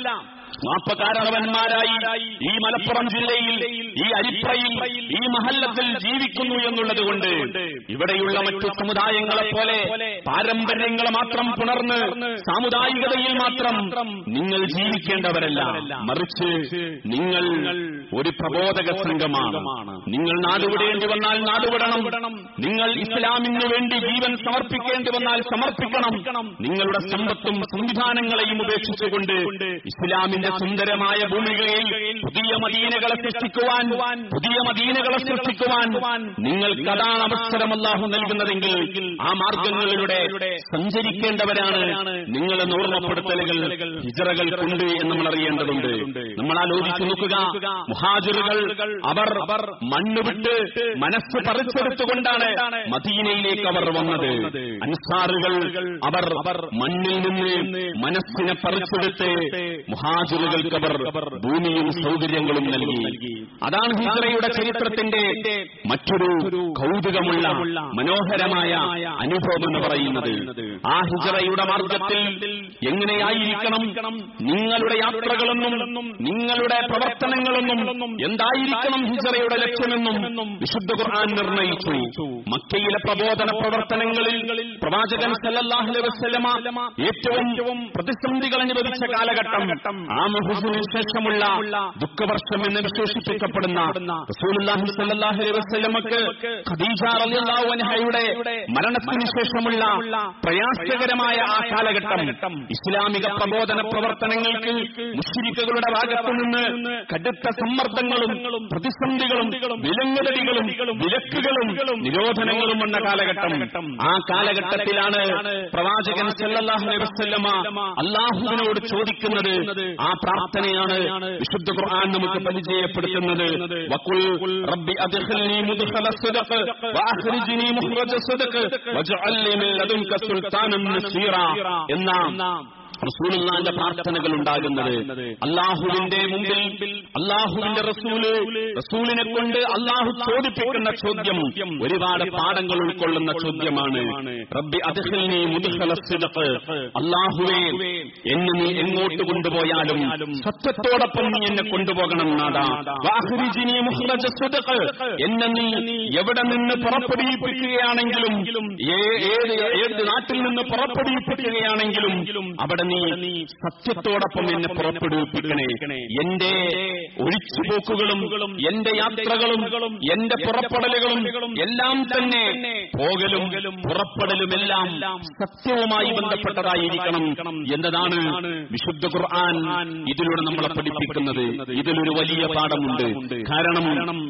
മാപ്പകാരണവന്മാരായി ഈ മലപ്പുറം ജില്ലയിൽ ഈ അരിപ്രയിൽ ഈ മഹല്ലത്തിൽ ജീവിക്കുന്നു എന്നുള്ളത് കൊണ്ട് ഇവിടെയുള്ള മറ്റു സമുദായങ്ങളെ പോലെ പാരമ്പര്യങ്ങളെ മാത്രം പുണർന്ന് സാമുദായികതയിൽ മാത്രം നിങ്ങൾ ജീവിക്കേണ്ടവരല്ല മറിച്ച് നിങ്ങൾ ഒരു പ്രബോധക സംഘമാണ് നിങ്ങൾ നാടുവിടേണ്ടി വന്നാൽ നാടുവിടണം നിങ്ങൾ ഇസ്ലാമിന് വേണ്ടി ജീവൻ സമർപ്പിക്കേണ്ടി വന്നാൽ സമർപ്പിക്കണം നിങ്ങളുടെ സമ്പത്തും സംവിധാനങ്ങളെയും ഉപേക്ഷിച്ചുകൊണ്ട് ഇസ്ലാമിന്റെ സുന്ദരമായ ഭൂമികയിൽ പുതിയ മദീനകളെ സൃഷ്ടിക്കുവാൻ പുതിയ മദീനകളെ സൃഷ്ടിക്കുവാൻ നിങ്ങൾക്ക് അതാണ് അവസരം അല്ലാഹു നൽകുന്നതെങ്കിൽ ആ മാർഗങ്ങളിലൂടെ സഞ്ചരിക്കേണ്ടവരാണ് നിങ്ങളെ ഓർമ്മപ്പെടുത്തലുകൾ ഹിജറകൾക്കുണ്ട് എന്ന് നമ്മൾ അറിയേണ്ടതുണ്ട് നമ്മൾ ആലോചിച്ചു നോക്കുക മുഹാജിറുകൾ അവർ അവർ മണ്ണുവിട്ട് മനസ്സ് പറിച്ചെടുത്തുകൊണ്ടാണ് മദീനയിലേക്ക് അവർ വന്നത് അൻസാറുകൾ അവർ അവർ മണ്ണിൽ നിന്ന് മനസ്സിനെ പറിച്ചെടുത്ത് മുഹാജിറുകൾക്ക് അവർ ഭൂമിയും സൗകര്യങ്ങളും നൽകി അതാണ് ഹിജറയുടെ ചരിത്രത്തിന്റെ മറ്റൊരു കൗതുകമുള്ള മനോഹരമായ അനുഭവം എന്ന് പറയുന്നത് ആ ഹിജറയുടെ മാർഗത്തിൽ എങ്ങനെയായിരിക്കണം നിങ്ങളുടെ യാത്രകളെന്നും നിങ്ങളുടെ പ്രവർത്തനങ്ങളെന്നും എന്തായിരിക്കണം ഹിജറയുടെ ലക്ഷ്യമെന്നും വിശുദ്ധ ഖുർആൻ നിർണയിച്ചു മക്കയിലെ പ്രബോധന പ്രവർത്തനങ്ങളിൽ പ്രവാചകൻ സല്ലല്ലാഹു അലൈഹി വസല്ലമ ഏറ്റവും പ്രതിസന്ധികൾ അനുഭവിച്ച കാലഘട്ടം ആ മുഹസിന് ശേഷമുള്ള ദുഃഖവർഷം എന്ന് വിശേഷിപ്പിക്കപ്പെടുന്ന റസൂലുള്ളാഹി സ്വല്ലല്ലാഹു അലൈഹി വസല്ലമക്ക് ഖദീജ റളിയല്ലാഹു അൻഹയുടെ മരണത്തിന് ശേഷമുള്ള പ്രയാസകരമായ ആ കാലഘട്ടം ഇസ്ലാമിക പ്രബോധന പ്രവർത്തനങ്ങൾക്ക് മുസ്ലിക്കുകളുടെ ഭാഗത്തു നിന്ന് കടുത്ത സമ്മർദ്ദങ്ങളും പ്രതിസന്ധികളും വിലങ്ങുതടികളും വിലക്കുകളും നിരോധനങ്ങളും വന്ന കാലഘട്ടം ആ കാലഘട്ടത്തിലാണ് പ്രവാചകൻ സല്ലല്ലാഹു അലൈഹി വസല്ലമ അള്ളാഹുവിനോട് ചോദിക്കുന്നത് ആ പ്രാർത്ഥനയാണ് വിശുദ്ധ ഖുർആൻ നമുക്ക് പരിചയപ്പെടുത്തുന്നത് വഖുൽ റബ്ബി അദ്ഖിൽനി മുദ്ഖല സിദ്ഖ് വഅഖ്രിജ്നി മുഖ്റജ സിദ്ഖ് വജ്അൽ ലി മിൻ ലദുൻക സുൽത്താനൻ നസീറ എന്ന റസൂലുള്ളാന്റെ പ്രാർത്ഥനകൾ ഉണ്ടാകുന്നത് അള്ളാഹുവിന്റെ മുമ്പിൽ അള്ളാഹുവിന്റെ റസൂല് റസൂലിനെ കൊണ്ട് അള്ളാഹു ചോദിപ്പിക്കുന്ന ചോദ്യം ഒരുപാട് പാഠങ്ങൾ ഉൾക്കൊള്ളുന്ന ചോദ്യമാണ് റബ്ബി അദ്ഖിൽനി മുദ്ഖല സിദ്ഖ് അള്ളാഹുവേ എന്നെ നീ എങ്ങോട്ട് കൊണ്ടുപോയാലും സത്യത്തോടൊപ്പം നീ എന്നെ കൊണ്ടുപോകണം നാദാ വാഹ്രിജിനി മുഖ്റജ സിദ്ഖ് എന്നെ നീ എവിടെ നിന്ന് പുറപ്പെടുവിപ്പിക്കുകയാണെങ്കിലും ഏ- ഏത് ഏത് നാട്ടിൽ നിന്ന് പുറപ്പെടുവിപ്പിക്കുകയാണെങ്കിലും അവിടെ നീ സത്യത്തോടൊപ്പം എന്നെ പുറപ്പെടുവിപ്പിക്കണേ എന്റെ ഒഴിച്ചുപോക്കുകളും എന്റെ യാത്രകളും എന്റെ പുറപ്പെടലുകളും എല്ലാം തന്നെ പോകലും പുറപ്പെടലുമെല്ലാം സത്യവുമായി ബന്ധപ്പെട്ടതായിരിക്കണം എന്നതാണ് വിശുദ്ധ ഖുർആൻ ഇതിലൂടെ നമ്മളെ പഠിപ്പിക്കുന്നത് ഇതിലൊരു വലിയ പാഠമുണ്ട് കാരണം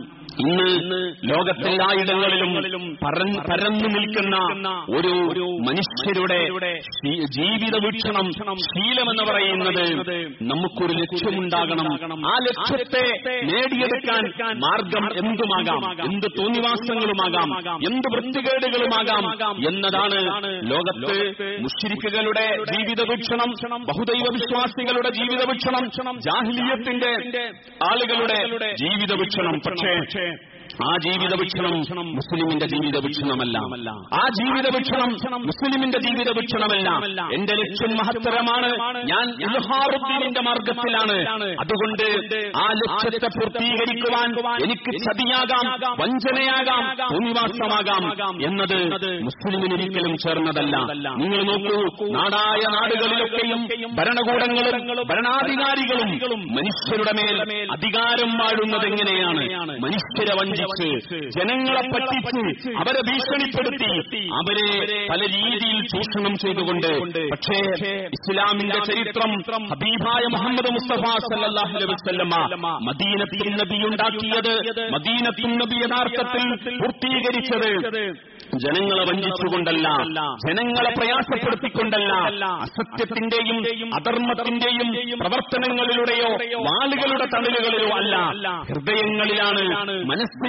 ഇന്ന് ലോകത്തെല്ലായിടങ്ങളിലും പറന്ന് പരന്നു നിൽക്കുന്ന ഒരു മനുഷ്യരുടെ ശീ- ജീവിത വീക്ഷണം ശീലമെന്ന് പറയുന്നത് നമുക്കൊരു ലക്ഷ്യമുണ്ടാകണം ആ ലക്ഷ്യത്തെ നേടിയെടുക്കാൻ മാർഗം എന്തുമാകാം എന്ത് തോന്നിവാസങ്ങളുമാകാം എന്ത് വൃത്തികേടുകളുമാകാം എന്നതാണ് ലോകത്ത് മുഷിരിക്കുകളുടെ ജീവിത വീക്ഷണം ബഹുദൈവ വിശ്വാസികളുടെ ജീവിത വീക്ഷണം ജാഹിലിയത്തിന്റെ ആളുകളുടെ ജീവിത വീക്ഷണം പക്ഷേ ആ ജീവിത വീക്ഷണം മുസ്ലിമിന്റെ ജീവിത വീക്ഷണമല്ല ആ ജീവിത വീക്ഷണം മുസ്ലിമിന്റെ ജീവിത വീക്ഷണമല്ല എന്റെ ലക്ഷ്യം മഹത്തരമാണ് ഞാൻ ഇൽഹാറുദ്ദീനിന്റെ മാർഗത്തിലാണ് അതുകൊണ്ട് ആ ലക്ഷ്യത്തെ പൂർത്തീകരിക്കുവാൻ എനിക്ക് ചതിയാകാം വഞ്ചനയാകാം ഭൂമിവാസമാകാം എന്നത് മുസ്ലിമിന് ഒരിക്കലും ചേർന്നതല്ല നിങ്ങൾ നോക്കൂ നാടായ നാടുകളിലൊക്കെയും ഭരണകൂടങ്ങളും ഭരണാധികാരികളും മനുഷ്യരുടെ മേൽ അധികാരം വാഴുന്നത് എങ്ങനെയാണ് മനുഷ്യരെ വഞ്ചിച്ച് ജനങ്ങളെ പറ്റിച്ച് അവരെ ഭീഷണിപ്പെടുത്തി അവരെ പല രീതിയിൽ ചൂഷണം ചെയ്തുകൊണ്ട് പക്ഷേ ഇസ്ലാമിന്റെ ചരിത്രം ഹബീബായ മുഹമ്മദ് മുസ്തഫ സല്ലല്ലാഹു അലൈഹി വസല്ലമ മദീനത്തും നബി ഉണ്ടാക്കിയത് മദീനത്തും നബി യഥാർത്ഥത്തിൽ പൂർത്തീകരിച്ചത് ജനങ്ങളെ വഞ്ചിച്ചുകൊണ്ടല്ല ജനങ്ങളെ പ്രയാസപ്പെടുത്തിക്കൊണ്ടല്ല അസത്യത്തിന്റെയും അധർമ്മത്തിന്റെയും പ്രവർത്തനങ്ങളിലൂടെയോ വാളുകളുടെ തണലുകളിലോ അല്ല ഹൃദയങ്ങളിലാണ് മനസ്സിന്റെ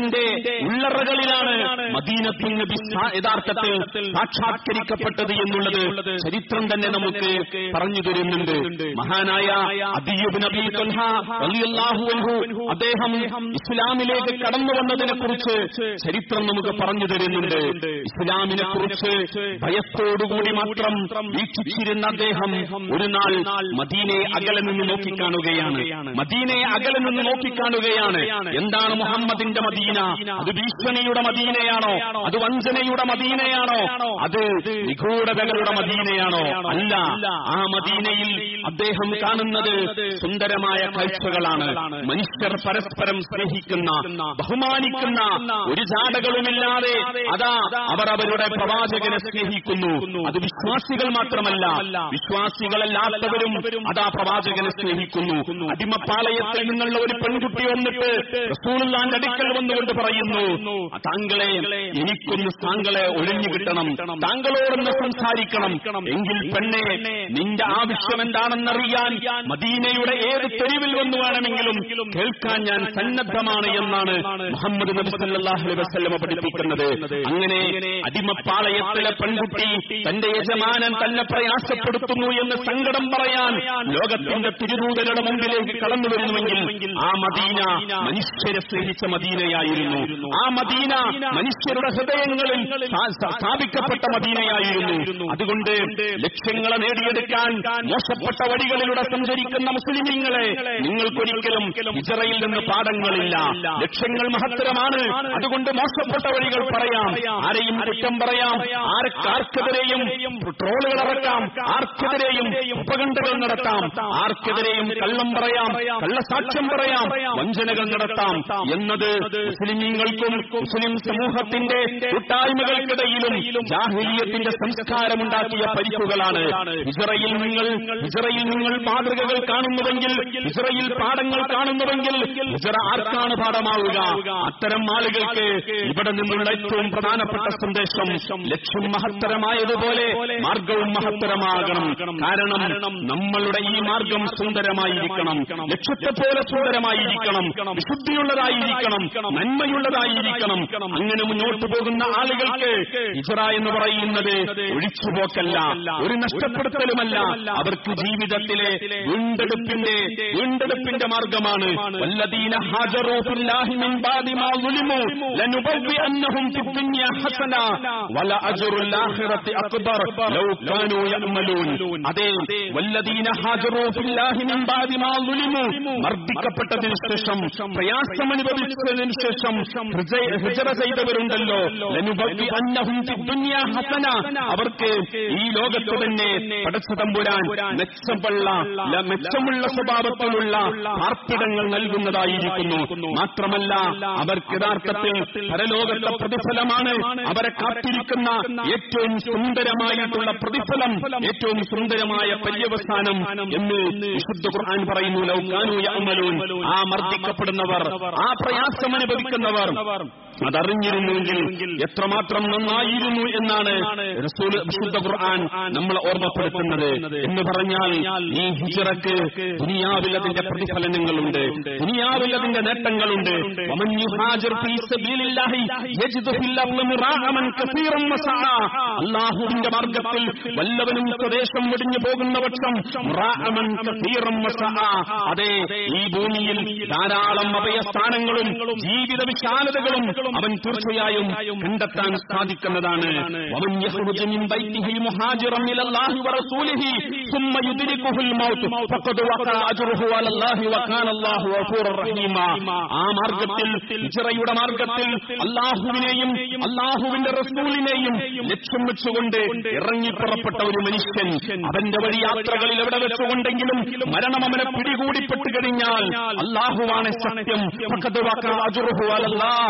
മസ്ജിദിന്റെ ഉള്ളറകളിലാണ് മദീനത്തിൽ നബി സാ- യഥാർത്ഥത്തിൽ സാക്ഷാത്കരിക്കപ്പെട്ടത് എന്നുള്ളത് ചരിത്രം തന്നെ നമുക്ക് പറഞ്ഞു തരുന്നുണ്ട് മഹാനായ അബിയുബ് നബി തൊൽഹ റളിയല്ലാഹു അൻഹു അദ്ദേഹം ഇസ്ലാമിലേക്ക് കടന്നു വന്നതിനെ കുറിച്ച് ചരിത്രം നമുക്ക് പറഞ്ഞു തരുന്നുണ്ട് ഇസ്ലാമിനെ കുറിച്ച് ഭയത്തോടുകൂടി മാത്രം വീക്ഷിച്ചിരുന്ന അദ്ദേഹം ഒരു നാൾ മദീനയെ അകലെ നിന്ന് നോക്കിക്കാണുകയാണ് മദീനയെ അകലെ നിന്ന് നോക്കിക്കാണുകയാണ് എന്താണ് മുഹമ്മദിന്റെ മദീന അത് ഭീഷണിയുടെ മദീനയാണോ അത് വഞ്ചനയുടെ മദീനയാണോ അത് നിഗൂഢതകളുടെ മദീനയാണോ അല്ല ആ മദീനയിൽ അദ്ദേഹം കാണുന്നത് സുന്ദരമായ കാഴ്ചകളാണ് മനുഷ്യർ പരസ്പരം സ്നേഹിക്കുന്ന ബഹുമാനിക്കുന്ന ഒരു ജാടകളുമില്ലാതെ അതാ അവർ അവരുടെ പ്രവാചകനെ സ്നേഹിക്കുന്നു അത് വിശ്വാസികൾ മാത്രമല്ല വിശ്വാസികളല്ലാത്തവരും അതാ പ്രവാചകനെ സ്നേഹിക്കുന്നു അടിമപ്പാളയത്തിൽ നിന്നുള്ള ഒരു പെൺകുട്ടി വന്നിട്ട് റസൂലുള്ളാന്റെ അടുക്കൽ വന്നുകൊണ്ട് പറയുന്നു താങ്കളെ എനിക്കൊന്ന് താങ്കളെ ഒഴിഞ്ഞു കിട്ടണം താങ്കളോടൊന്ന് സംസാരിക്കണം എങ്കിൽ പെണ്ണെ നിന്റെ ആവശ്യം എന്താണെന്നറിയാൻ മദീനയുടെ ഏത് തെരുവിൽ വന്നു വേണമെങ്കിലും കേൾക്കാൻ ഞാൻ സന്നദ്ധമാണ് എന്നാണ് മുഹമ്മദ് നബി സല്ലല്ലാഹു അലൈഹി വസല്ലമ പഠിപ്പിക്കുന്നത് അങ്ങനെ അടിമപ്പാളയത്തിലെ പെൺകുട്ടി തന്റെ യജമാനൻ തന്നെ പ്രയാസപ്പെടുത്തുന്നു എന്ന് സങ്കടം പറയാൻ ലോകത്തിന്റെ തിരുദൂതരുടെ മുമ്പിലേക്ക് കടന്നു വരുന്നുവെങ്കിൽ ആ മദീന മനുഷ്യരെ സ്നേഹിച്ച മദീനയായിരുന്നു ആ മദീന മനുഷ്യരുടെ ഹൃദയങ്ങളിൽ സ്ഥാ- സ്ഥാ- സ്ഥാപിക്കപ്പെട്ട മദീനയായിരുന്നു അതുകൊണ്ട് ലക്ഷ്യങ്ങളെ നേടിയെടുക്കാൻ മോശപ്പെട്ട വഴികളിലൂടെ സഞ്ചരിക്കുന്ന മുസ്ലിമീങ്ങളെ നിങ്ങൾക്കൊരിക്കലും ഹിജറയിൽ നിന്ന് പാഠങ്ങളില്ല ലക്ഷ്യങ്ങൾ മഹത്തരമാണ് അതുകൊണ്ട് മോശപ്പെട്ട വഴികൾ പറയാം ആരെയും കുറ്റം പറയാം ആർക്കാർക്കെതിരെയും ട്രോളുകൾ ഇറക്കാം ആർക്കെതിരെയും ഉപകണ്ഠകൾ നടത്താം ആർക്കെതിരെയും കള്ളം പറയാം കള്ളസാക്ഷ്യം പറയാം വഞ്ചനകൾ നടത്താം എന്നത് മുസ്ലിമീങ്ങൾക്കും മുസ്ലിം സമൂഹത്തിന്റെ കൂട്ടായ്മകൾക്കിടയിലും ജാഹിലിയത്തിന്റെ സംസ്കാരമുണ്ടാക്കിയ പരിക്കുകളാണ് ഹിജറയിൽ നിങ്ങൾ ഹിജറയിൽ നിങ്ങൾ മാതൃകകൾ കാണുന്നുവെങ്കിൽ ഹിജറയിൽ പാഠങ്ങൾ കാണുന്നുവെങ്കിൽ ഹിജറ ആർക്കാണ് പാഠമാവുക അത്തരം ആളുകൾക്ക് ഇവിടെ നിന്നുള്ള ഏറ്റവും പ്രധാനപ്പെട്ട സന്ദേശം ലക്ഷ്യം മഹത്തരമായതുപോലെ മാർഗവും മഹത്തരമാകണം കാരണം നമ്മളുടെ ഈ മാർഗം സുന്ദരമായിരിക്കണം ലക്ഷ്യത്തെ പോലെ സുന്ദരമായിരിക്കണം വിശുദ്ധിയുള്ളതായിരിക്കണം നന്മയുള്ളതായിരിക്കണം അങ്ങനെ മുന്നോട്ട് പോകുന്ന ആളുകൾക്ക് ഹിജറ എന്ന് പറയുന്നത് ഒഴിച്ചുപോക്കല്ല ഒരു നഷ്ടപ്പെടുത്തലുമല്ല അവർക്ക് ജീവിതത്തിലെ വീണ്ടെടുപ്പിന്റെ വീണ്ടെടുപ്പിന്റെ മാർഗമാണ് വല്ലദീന ഹാജറൂ ഫില്ലാഹി മിൻ ബാദി മാ ളുലിമു ലനുബവ്വിഅന്നഹും ഫിദ്ദുനിയ ഹസന വല അജ്റുൽ ആഖിറതി അക്ബർ ലൗ കാനൂ യഅമലൂൻ അതെ വല്ലദീന ഹാജറൂ ഫില്ലാഹി മിൻ ബാദി മാ ളുലിമു മർദ്ദിക്കപ്പെട്ടതിനു ശേഷം പ്രയാസം അനുഭവിച്ചതിനു ശേഷം ഹൃജ- ഹിജറ ചെയ്തവരുണ്ടല്ലോ ലനുബവ്വിഅന്നഹും ഫിദ്ദുനിയ ഹസന അവർക്ക് ഈ ലോകത്ത് തന്നെ പടച്ച തമ്പുരാൻ മെച്ചമുള്ള ല- മെച്ചമുള്ള സ്വഭാവത്തിലുള്ള പാർപ്പിടങ്ങൾ നൽകുന്നതായിരിക്കുന്നു മാത്രമല്ല അവർക്ക് യഥാർത്ഥത്തിൽ പരലോകത്തെ പ്രതിഫലമാണ് അവരെ കാത്തിരിക്കുന്ന ഏറ്റവും സുന്ദരമായിട്ടുള്ള പ്രതിഫലം ഏറ്റവും സുന്ദരമായ പര്യവസാനം എന്ന് വിശുദ്ധ ഖുർആൻ പറയുന്നു ലൗകാനു യഅമലൂൻ ആ മർദ്ദിക്കപ്പെടുന്നവർ ആ പ്രയാസം അനുഭവിക്കുന്നവർ അതറിഞ്ഞിരുന്നുവെങ്കിൽ എത്രമാത്രം നന്നായിരുന്നു എന്നാണ് റസൂൽ വിശുദ്ധ ഖുർആൻ നമ്മളെ ഓർമ്മപ്പെടുത്തുന്നത് എന്ന് പറഞ്ഞാൽ ഈ ഹിജറക്ക് ദുനിയാവിൽ അതിന്റെ പ്രതിഫലനങ്ങളുണ്ട് ദുനിയാവിൽ അതിന്റെ നേട്ടങ്ങളുണ്ട് വമൻ യുഹാജിർ ഫീ സബീലില്ലാഹി യജിദു ഫിൽ അർളി മിറാഅമൻ കസീറൻ വസഅ. അല്ലാഹുവിന്റെ മാർഗത്തിൽ വല്ലവനും സ്വദേശം വെടിഞ്ഞു പോകുന്ന പക്ഷം മിറാഅമൻ കസീറൻ വസഅ. അതെ ഈ ഭൂമിയിൽ ധാരാളം അഭയസ്ഥാനങ്ങളും ജീവിത വിശാലതകളും അവൻ തീർച്ചയായും കണ്ടെത്താൻ സാധിക്കുന്നതാണ് വമൻ യഖ്റുജു മിൻ ബൈത്തിഹി മുഹാജിറൻ ഇലല്ലാഹി വറസൂലിഹി ثم يدركه الموت فقد وقع اجره على الله وكان الله غفورا رحيما ആ മാർഗത്തിൽ ഹിജ്റയുടെ മാർഗത്തിൽ അള്ളാഹുവിനെയും അള്ളാഹുവിന്റെ റസൂലിനെയും ലക്ഷ്യം വെച്ചുകൊണ്ട് ഇറങ്ങി പുറപ്പെട്ട ഒരു മനുഷ്യൻ അവന്റെ വഴി യാത്രകളിൽ എവിടെ വെച്ചുകൊണ്ടെങ്കിലും മരണം അവനെ പിടികൂടിപ്പെട്ടു കഴിഞ്ഞാൽ അള്ളാഹുവാണ് സത്യം ഫഖദ് വഖഅ അജ്റുഹു അലല്ലാഹ് വകാന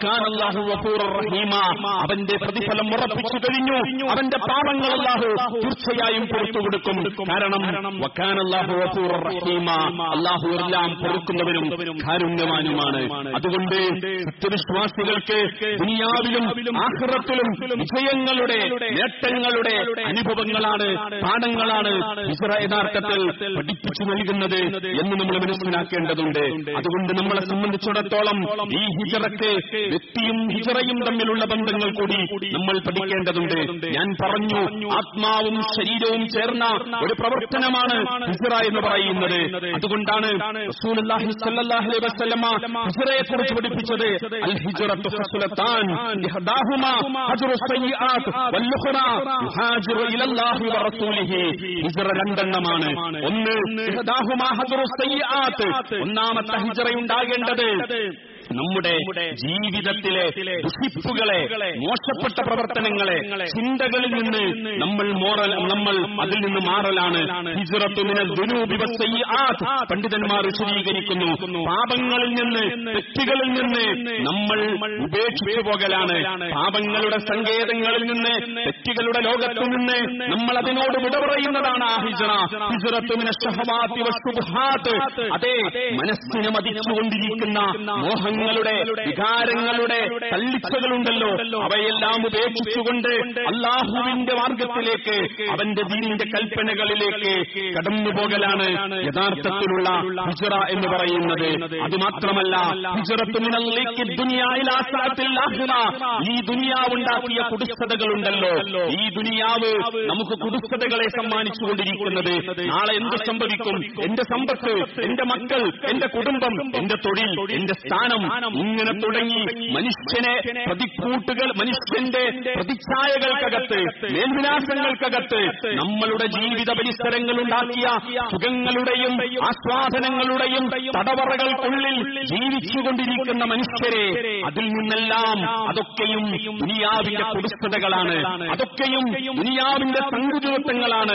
വക്കാൻ അല്ലാഹു ഗഫൂറുർ റഹീമ അവന്റെ പ്രതിഫലം ഉറപ്പിച്ചു കഴിഞ്ഞു അവന്റെ പാപങ്ങൾ അല്ലാഹു തീർച്ചയായും പുറത്തു കൊടുക്കും കാരണം വക്കാൻ അല്ലാഹു ഗഫൂറുർ റഹീമ അല്ലാഹു എല്ലാം പൊറുക്കുന്നവരും കാരുണ്യവാനുമാണ് അതുകൊണ്ട് സത്യവിശ്വാസികൾക്ക് ദുനിയാവിലും ആഹ്റത്തിലും വിജയങ്ങളുടെ നേട്ടങ്ങളുടെ അനുഭവങ്ങളാണ് പാഠങ്ങളാണ് ഹിജറ യഥാർത്ഥത്തിൽ പഠിപ്പിച്ചു നൽകുന്നത് എന്ന് നമ്മൾ മനസ്സിലാക്കേണ്ടതുണ്ട് അതുകൊണ്ട് നമ്മളെ സംബന്ധിച്ചിടത്തോളം ഈ ഹിജറക്ക് വ്യക്തിയും ഹിജറയും തമ്മിലുള്ള ബന്ധങ്ങൾ കൂടി നമ്മൾ പഠിക്കേണ്ടതുണ്ട് ഞാൻ പറഞ്ഞു ആത്മാവും ശരീരവും ചേർന്ന ഒരു പ്രവർത്തനമാണ് ഹിജറ എന്ന് പറയുന്നത് അതുകൊണ്ടാണ് റസൂലുള്ളാഹി സ്വല്ലല്ലാഹു അലൈഹി വസല്ലമ ഹിജറയെ കുറിച്ച് പഠിപ്പിച്ചത് അൽ ഹിജ്റത്തു ഫസ്ലത്താൻ ഇഹ്ദാഹുമാ ഹജ്റു സയ്യിആത്ത് വൽ ഉഖ്റാ യുഹാജിറു ഇലല്ലാഹി വറസൂലിഹി ഹിജ്റ രണ്ടെണ്ണമാണ് ഒന്ന് ഇഹ്ദാഹുമാ ഹജ്റു സയ്യിആത്ത് ഒന്നാമത്തെ ഹിജ്റയുണ്ടാകേണ്ടത് നമ്മുടെ ജീവിതത്തിലെ ദുഷിപ്പുകളെ മോശപ്പെട്ട പ്രവർത്തനങ്ങളെ ചിന്തകളിൽ നിന്ന് നമ്മൾ മോറൽ നമ്മൾ അതിൽ നിന്ന് മാറലാണ് ഹിജ്റത്തുമിനൽ ദുനൂബി വസ്സയ്യിആത്ത് പണ്ഡിതന്മാർ വിശദീകരിക്കുന്നു പാപങ്ങളിൽ നിന്ന് തെറ്റുകളിൽ നിന്ന് നമ്മൾ ഉപേക്ഷിച്ചു പോകലാണ് പാപങ്ങളുടെ സങ്കേതങ്ങളിൽ നിന്ന് തെറ്റുകളുടെ ലോകത്തു നിന്ന് നമ്മൾ അതിനോട് വിട പറയുന്നതാണ് ആ ഹിജ്റ ഹിജ്റത്തുമിന ഷഹവാത്തി വസ്സുബ്ഹാത്ത് അതെ മനസ്സിനെ മതിച്ചുകൊണ്ടിരിക്കുന്ന മോഹങ്ങളുടെ വികാരങ്ങളുടെ തള്ളിച്ചകളുണ്ടല്ലോ അവയെല്ലാം ഉപേക്ഷിച്ചുകൊണ്ട് അള്ളാഹുവിന്റെ മാർഗത്തിലേക്ക് അവന്റെ ദീനിന്റെ കൽപ്പനകളിലേക്ക് കടന്നു പോകലാണ് യഥാർത്ഥത്തിലുള്ള ഹിജറ എന്ന് പറയുന്നത് അതുമാത്രമല്ല ഹിജറത്തു മിനല്ലേക്ക് ദുനിയായിൽ ആസാത്തിൽ ആഖിറ. ഈ ദുനിയാവുണ്ടാക്കിയ കുടിസ്ഥതകളുണ്ടല്ലോ ഈ ദുനിയാവ് നമുക്ക് കുടിസ്ഥതകളെ സമ്മാനിച്ചുകൊണ്ടിരിക്കുന്നത് നാളെ എന്ത് സംഭവിക്കും എന്റെ സമ്പത്ത് എന്റെ മക്കൾ എന്റെ കുടുംബം എന്റെ തൊഴിൽ എന്റെ സ്ഥാനം ഇങ്ങനെ തുടങ്ങി മനുഷ്യനെ പ്രതിക്കൂട്ടുകൾ മനുഷ്യന്റെ പ്രതിച്ഛായകൾക്കകത്ത് മേൽവിലാസങ്ങൾക്കകത്ത് നമ്മളുടെ ജീവിത പരിസരങ്ങൾ ഉണ്ടാക്കിയ സുഖങ്ങളുടെയും ആസ്വാദനങ്ങളുടെയും തടവറകൾക്കുള്ളിൽ ജീവിച്ചുകൊണ്ടിരിക്കുന്ന മനുഷ്യരെ അതിൽ നിന്നെല്ലാം അതൊക്കെയും ദുനിയാവിന്റെ കുടിസ്ഥതകളാണ് അതൊക്കെയും ദുനിയാവിന്റെ സങ്കുചിതത്വങ്ങളാണ്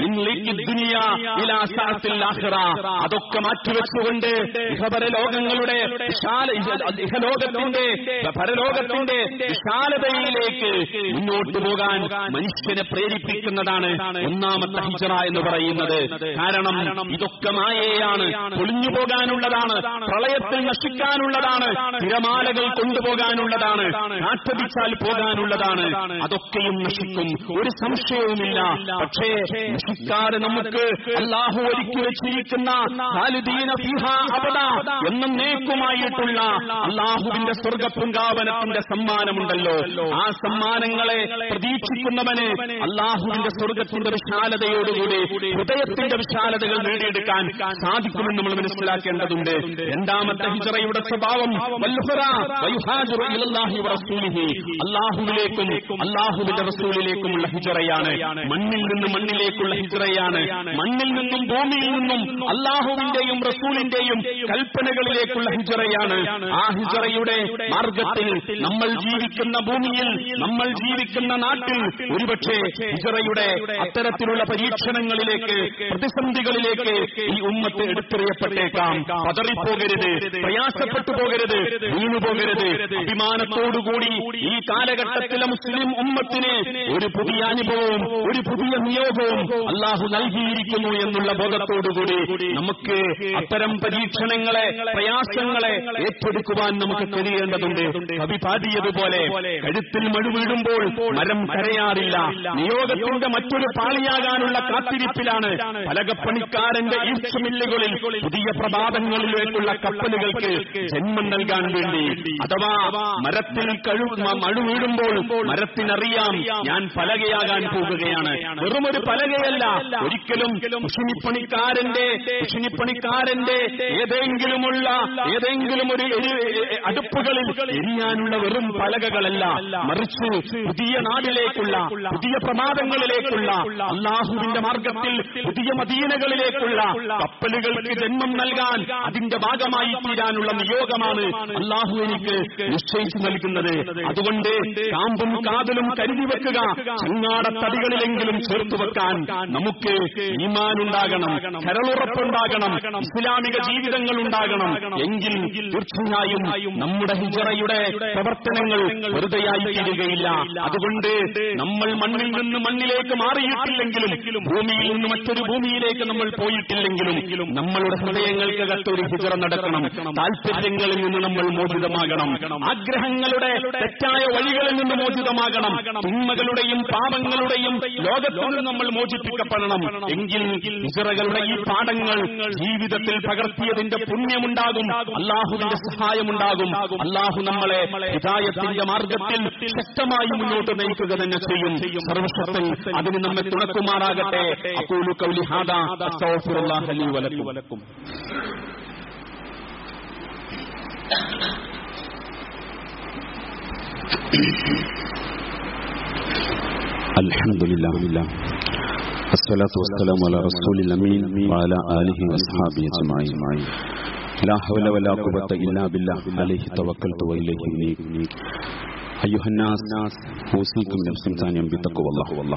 അതൊക്കെ മാറ്റിവെച്ചുകൊണ്ട് ഇഹപര ലോകങ്ങളുടെ വിശാല ഇഹലോകത്തിന്റെ പരലോകത്തിന്റെ വിശാലതയിലേക്ക് മുന്നോട്ട് പോകാൻ മനുഷ്യനെ പ്രേരിപ്പിക്കുന്നതാണ് ഒന്നാമത്തെ ഹിജറ എന്ന് പറയുന്നത് കാരണം ഇതൊക്കെ മായയാണ് പൊളിഞ്ഞു പോകാനുള്ളതാണ് പ്രളയത്തിൽ നശിക്കാനുള്ളതാണ് തിരമാലകൾ കൊണ്ടുപോകാനുള്ളതാണ് കാറ്റടിച്ചാൽ പോകാനുള്ളതാണ് അതൊക്കെയും നശിക്കും ഒരു സംശയവുമില്ല പക്ഷേ നശിക്കാതെ നമുക്ക് അള്ളാഹു ഒരുക്കി വെച്ചിരിക്കുന്ന ഖാലിദീന ഫീഹാ അബദ എന്നും നേക്കുമായിട്ടുള്ള അള്ളാഹുവിന്റെ സ്വർഗപുങ്കാവനത്തിന്റെ സമ്മാനമുണ്ടല്ലോ ആ സമ്മാനങ്ങളെ പ്രതീക്ഷിക്കുന്നവന് അള്ളാഹുവിന്റെ സ്വർഗത്തിന്റെ വിശാലതയോടുകൂടി ഹൃദയത്തിന്റെ വിശാലതകൾ നേടിയെടുക്കാൻ സാധിക്കുമെന്ന് നമ്മൾ മനസ്സിലാക്കേണ്ടതുണ്ട് രണ്ടാമത്തെ ഹിജറയുടെ സ്വഭാവം വൽഹുറ വയുഹാജിറു ഇലല്ലാഹി വറസൂലിഹി. അള്ളാഹുവിലേക്കും അള്ളാഹുവിന്റെ റസൂലിലേക്കുമുള്ള ഹിജറയാണ് മണ്ണിൽ നിന്ന് മണ്ണിലേക്കുള്ള ഹിജറയാണ് മണ്ണിൽ നിന്നും ഭൂമിയിൽ നിന്നും അള്ളാഹുവിന്റെയും റസൂലിന്റെയും കൽപ്പനകളിലേക്കുള്ള ഹിജറയാണ് ആ ഹിജറയുടെ മാർഗത്തിൽ നമ്മൾ ജീവിക്കുന്ന ഭൂമിയിൽ നമ്മൾ ജീവിക്കുന്ന നാട്ടിൽ ഒരുപക്ഷെ ഹിജറയുടെ അത്തരത്തിലുള്ള പരീക്ഷണങ്ങളിലേക്ക് പ്രതിസന്ധികളിലേക്ക് ഈ ഉമ്മത്ത് എടുത്തെറിയപ്പെട്ടേക്കാം പതറിപ്പോകരുത് പ്രയാസപ്പെട്ടു പോകരുത് വീണു പോകരുത് അഭിമാനത്തോടുകൂടി ഈ കാലഘട്ടത്തിലെ മുസ്ലിം ഉമ്മത്തിന് ഒരു പുതിയ അനുഭവവും ഒരു പുതിയ നിയോഗവും അള്ളാഹു നൽകിയിരിക്കുന്നു എന്നുള്ള ബോധത്തോടുകൂടി നമുക്ക് അത്തരം പരീക്ഷണങ്ങളെ പ്രയാസങ്ങളെ ഏറ്റെടുക്കുവാൻ നമുക്ക് കഴിയേണ്ടതുണ്ട് കവി പാടിയതുപോലെ കഴുത്തിൽ മഴ വീഴുമ്പോൾ മരം കരയാറില്ല നിയോഗത്തിന്റെ മറ്റൊരു പാളിയാകാനുള്ള കാത്തിരിപ്പിലാണ് പലകപ്പണിക്കാരന്റെ ഈർച്ചമില്ലുകളിൽ പുതിയ പ്രഭാതങ്ങളിലേക്കുള്ള കപ്പലുകൾക്ക് ജന്മം നൽകാൻ വേണ്ടി അഥവാ മരത്തിൽ കഴി മഴ വീഴുമ്പോൾ മരത്തിനറിയാം ഞാൻ പലകയാകാൻ പോകുകയാണ് വെറുമൊരു പലകയല്ല ഒരിക്കലും കുഷിനിപ്പണിക്കാരന്റെ കുഷിനിപ്പണിക്കാരന്റെ ഏതെങ്കിലുമുള്ള ഏതെങ്കിലും ഒരു എരി- അടുപ്പുകളിൽ എരിയാനുള്ള വെറും പലകകളല്ല മറിച്ച് പുതിയ നാടിലേക്കുള്ള പുതിയ പ്രമാദങ്ങളിലേക്കുള്ള അള്ളാഹുവിന്റെ മാർഗത്തിൽ പുതിയ മദീനകളിലേക്കുള്ള കപ്പലുകൾക്ക് ജന്മം നൽകാൻ അതിന്റെ ഭാഗമായി തീരാനുള്ള നിയോഗമാണ് അള്ളാഹു എനിക്ക് നിശ്ചയിച്ചു നൽകുന്നത് അതുകൊണ്ട് കാമ്പും കാതലും കരുതി വെക്കുക ചങ്ങാടത്തടികളിലെങ്കിലും ചേർത്ത് വെക്കാൻ നമുക്ക് ഈമാനുണ്ടാകണം കരളുറപ്പുണ്ടാകണം ഇസ്ലാമിക ജീവിതങ്ങൾ ഉണ്ടാകണം എങ്കിൽ തീർച്ചയായും നമ്മുടെ ഹിജറയുടെ പ്രവർത്തനങ്ങൾ വെറുതെയായി തീരുകയില്ല അതുകൊണ്ട് നമ്മൾ മണ്ണിൽ നിന്ന് മണ്ണിലേക്ക് മാറിയിട്ടില്ലെങ്കിലും ഭൂമിയിൽ നിന്ന് മറ്റൊരു ഭൂമിയിലേക്ക് നമ്മൾ പോയിട്ടില്ലെങ്കിലും നമ്മളുടെ ഹൃദയങ്ങൾക്കകത്ത് ഒരു ഹിജറ നടക്കണം താല്പര്യങ്ങളിൽ നിന്ന് നമ്മൾ മോചിതമാകണം ആഗ്രഹങ്ങളുടെ തെറ്റായ വഴികളിൽ നിന്ന് മോചിതമാകണം തിന്മകളുടെയും പാപങ്ങളുടെയും ലോകത്തിൽ നിന്ന് നമ്മൾ മോചിപ്പിക്കപ്പെടണം എങ്കിൽ ഹിജറകളുടെ ഈ പാഠങ്ങൾ ജീവിതത്തിൽ പകർത്തിയതിന്റെ പുണ്യമുണ്ടാകും അള്ളാഹുവിന്റെ സഹായമുണ്ടാകും അള്ളാഹു നമ്മളെ ഹിതായത്തിന്റെ മാർഗത്തിൽ ശക്തമായി മുന്നോട്ട് നയിക്കുക തന്നെ ചെയ്യും സർവശക്തൻ അതിന് നമ്മെ തുണക്കുമാറാകട്ടെ അക്കൂലു കൗലി ഹാദാ അസ്തഗ്ഫിറുല്ലാഹ ലീ വലക്കും الحمد لله الصلاة والسلام على رسول الأمين وعلى آله وأصحابه أجمعين لا حول ولا قوة إلا بالله عليه توكلت وإليه أنيب أيها الناس أوصيكم نفسا ثانيا بتقوى الله والله